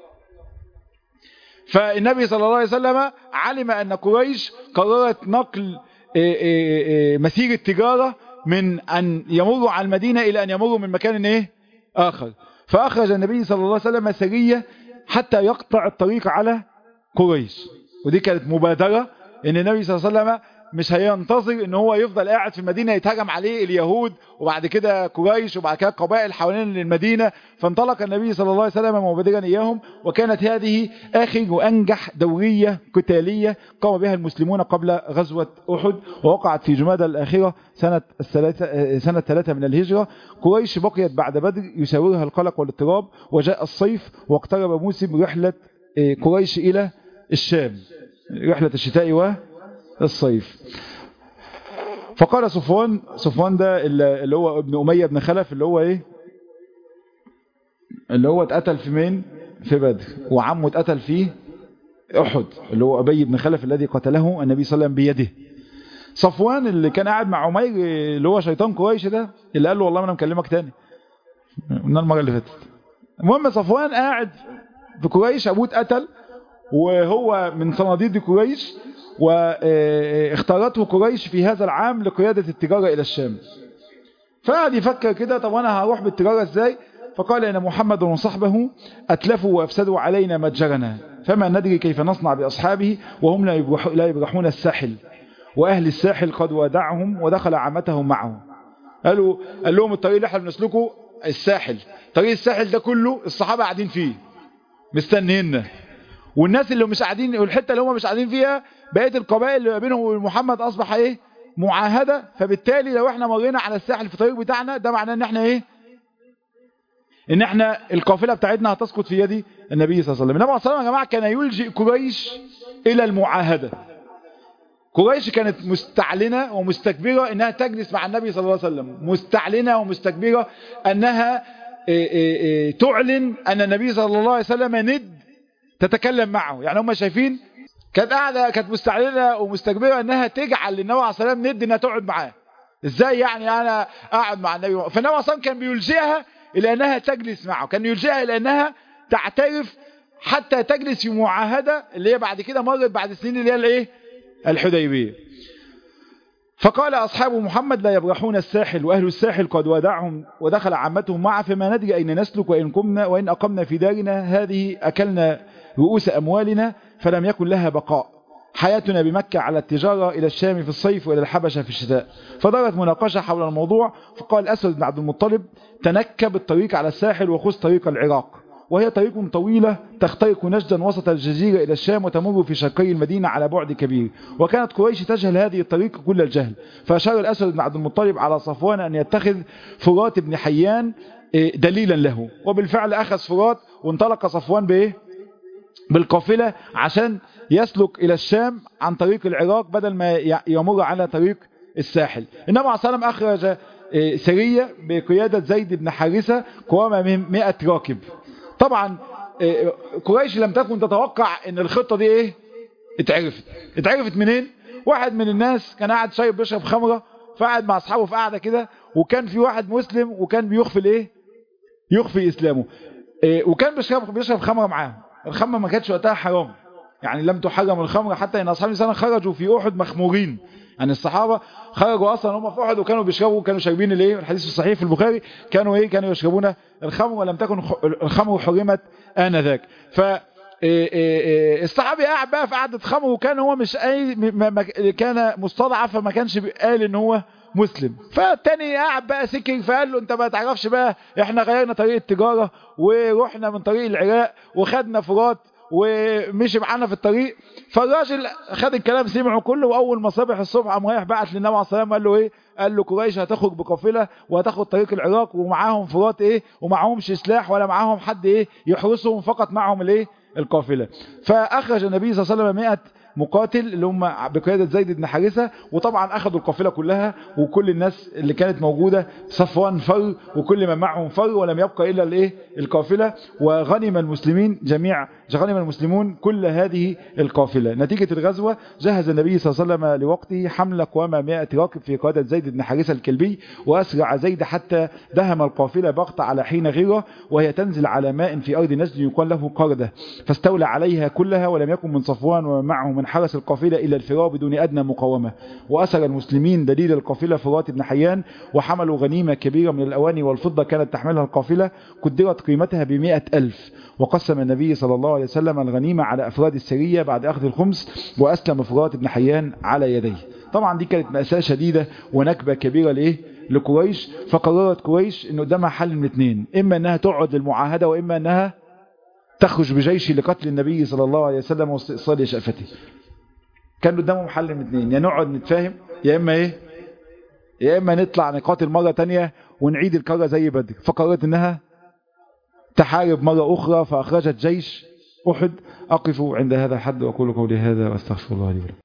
فالنبي صلى الله عليه وسلم علم أن قريش قررت نقل مسير التجارة من أن يمروا على المدينة إلى أن يمروا من مكان إيه؟ آخر فأخرج النبي صلى الله عليه وسلم سرية حتى يقطع الطريق على قريش ودي كانت مبادرة ان النبي صلى الله عليه وسلم مش هينتظر ان هو يفضل قاعد في المدينة يتهجم عليه اليهود وبعد كده قريش وبعد كده قبائل حوالين المدينة فانطلق النبي صلى الله عليه وسلم مبادرا اياهم وكانت هذه اخر وانجح دورية قتالية قام بها المسلمون قبل غزوة احد ووقعت في جمادى الاخرة سنة الثلاثة سنة ثلاثة من الهجرة قريش بقيت بعد بدر يساورها القلق والاضطراب وجاء الصيف واقترب موسم رحلة قريش الى الشام رحلة الشتاء والصيف فقال صفوان صفوان ده اللي هو ابن أمية بن خلف اللي هو ايه اللي هو اتقتل في مين في بدر وعمه اتقتل في احد اللي هو ابي بن خلف الذي قتله النبي صلى الله عليه وسلم بيده صفوان اللي كان قاعد مع عمير اللي هو شيطان قريش ده اللي قال له والله ما انا مكلمك تاني من المره اللي فاتت المهم صفوان قاعد في قريش ابوه اتقتل وهو من صناديد قريش واختارته قريش في هذا العام لقيادة التجارة إلى الشام فقعد يفكر كده طب أنا هروح بالتجارة إزاي فقال إن محمد وصحبه أتلفوا وأفسدوا علينا متجرنا فما ندري كيف نصنع بأصحابه وهم لا يبرحون الساحل وأهل الساحل قد ودعهم ودخل عامتهم معه قالوا قال لهم الطريق اللي احنا بنسلكه الساحل طريق الساحل ده كله الصحابة قاعدين فيه مستنينا والناس اللي مش قاعدين والحته اللي هم مش قاعدين فيها بقيه القبائل اللي ما بينهم وبين محمد اصبح ايه معاهده فبالتالي لو احنا مرينا على الساحل في الطريق بتاعنا ده معناه ان احنا ايه ان احنا القافله بتاعتنا هتسقط في يد النبي صلى الله عليه وسلم النبي صلى الله عليه وسلم يا جماعه كان يلجئ قريش الى المعاهده قريش كانت مستعلنه ومستكبره انها تجلس مع النبي صلى الله عليه وسلم مستعلنه ومستكبره انها إيه إيه إيه تعلن ان النبي صلى الله عليه وسلم ند تتكلم معه يعني هم شايفين كانت قاعدة كانت مستعلنة ومستكبرة انها تجعل للنبي عليه الصلاة والسلام ند انها تقعد معاه ازاي يعني انا اقعد مع النبي فالنبي عليه الصلاة كان بيلجئها الى انها تجلس معه كان يلجئها الى انها تعترف حتى تجلس في معاهدة اللي هي بعد كده مرت بعد سنين اللي هي الايه الحديبية فقال أصحاب محمد لا يبرحون الساحل وأهل الساحل قد ودعهم ودخل عامتهم معه فما ندري أين نسلك وإن قمنا وإن أقمنا في دارنا هذه أكلنا رؤوس أموالنا فلم يكن لها بقاء حياتنا بمكة على التجارة إلى الشام في الصيف وإلى الحبشة في الشتاء فدارت مناقشة حول الموضوع فقال أسود بن عبد المطلب تنكب الطريق على الساحل وخذ طريق العراق وهي طريق طويلة تخترق نجدا وسط الجزيرة إلى الشام وتمر في شرقي المدينة على بعد كبير وكانت قريش تجهل هذه الطريق كل الجهل فأشار الأسود بن عبد المطلب على صفوان أن يتخذ فرات بن حيان دليلا له وبالفعل أخذ فرات وانطلق صفوان بإيه بالقافلة عشان يسلك إلى الشام عن طريق العراق بدل ما يمر على طريق الساحل النبي عليه الصلاة والسلام أخرج سرية بقيادة زيد بن حارثة قوامة من 100 راكب طبعا قريش لم تكن تتوقع ان الخطة دي ايه اتعرفت اتعرفت منين واحد من الناس كان قاعد شايب بيشرب خمرة فقعد مع اصحابه في قاعدة كده وكان في واحد مسلم وكان بيخفي الايه يخفي اسلامه وكان بيشرب بيشرب خمرة معاهم الخمرة ما كانتش وقتها حرام يعني لم تحرم الخمر حتى ان اصحاب السنة خرجوا في احد مخمورين يعني الصحابة خرجوا اصلا هم في احد وكانوا بيشربوا كانوا شاربين الايه الحديث الصحيح في البخاري كانوا ايه كانوا يشربون الخمر ولم تكن الخمر حرمت انذاك ف الصحابي قاعد بقى في قعده خمر وكان هو مش اي كان مستضعف فما كانش قال ان هو مسلم فالتاني قاعد بقى سكر فقال له انت ما تعرفش بقى احنا غيرنا طريق التجارة ورحنا من طريق العراق وخدنا فرات ومشي معانا في الطريق فالراجل خد الكلام سمعه كله واول ما صبح الصبح قام رايح بعت للنبي عليه الصلاه والسلام قال له ايه قال له قريش هتخرج بقافله وهتاخد طريق العراق ومعاهم فرات ايه ومعهمش سلاح ولا معاهم حد ايه يحرسهم فقط معهم الايه القافله فاخرج النبي صلى الله عليه وسلم 100 مقاتل اللي هم بقيادة زيد بن حارثة وطبعا أخذوا القافلة كلها وكل الناس اللي كانت موجودة صفوان فر وكل من معهم فر ولم يبقى إلا الايه القافلة وغنم المسلمين جميع غنم المسلمون كل هذه القافلة نتيجة الغزوة جهز النبي صلى الله عليه وسلم لوقته حملة قوام 100 راكب في قيادة زيد بن حارثة الكلبي وأسرع زيد حتى دهم القافلة بغت على حين غيرة وهي تنزل على ماء في أرض نجد يقال له قردة فاستولى عليها كلها ولم يكن من صفوان ومعه من حرس القافلة إلى الفرار بدون أدنى مقاومة وأسر المسلمين دليل القافلة فرات بن حيان وحملوا غنيمة كبيرة من الأواني والفضة كانت تحملها القافلة قدرت قيمتها بمئة ألف وقسم النبي صلى الله عليه وسلم الغنيمة على أفراد السرية بعد أخذ الخمس وأسلم فرات بن حيان على يديه طبعا دي كانت مأساة شديدة ونكبة كبيرة لإيه لقريش فقررت قريش ان قدامها حل من اثنين اما انها تقعد للمعاهدة واما انها تخرج بجيش لقتل النبي صلى الله عليه وسلم واستئصال شأفته كان قدامهم حل من اثنين يا نقعد نتفاهم يا اما ايه يا اما نطلع نقاتل مرة تانية ونعيد الكرة زي بدر فقررت انها تحارب مرة اخرى فاخرجت جيش احد اقف عند هذا الحد واقول قولي هذا واستغفر الله لي ولكم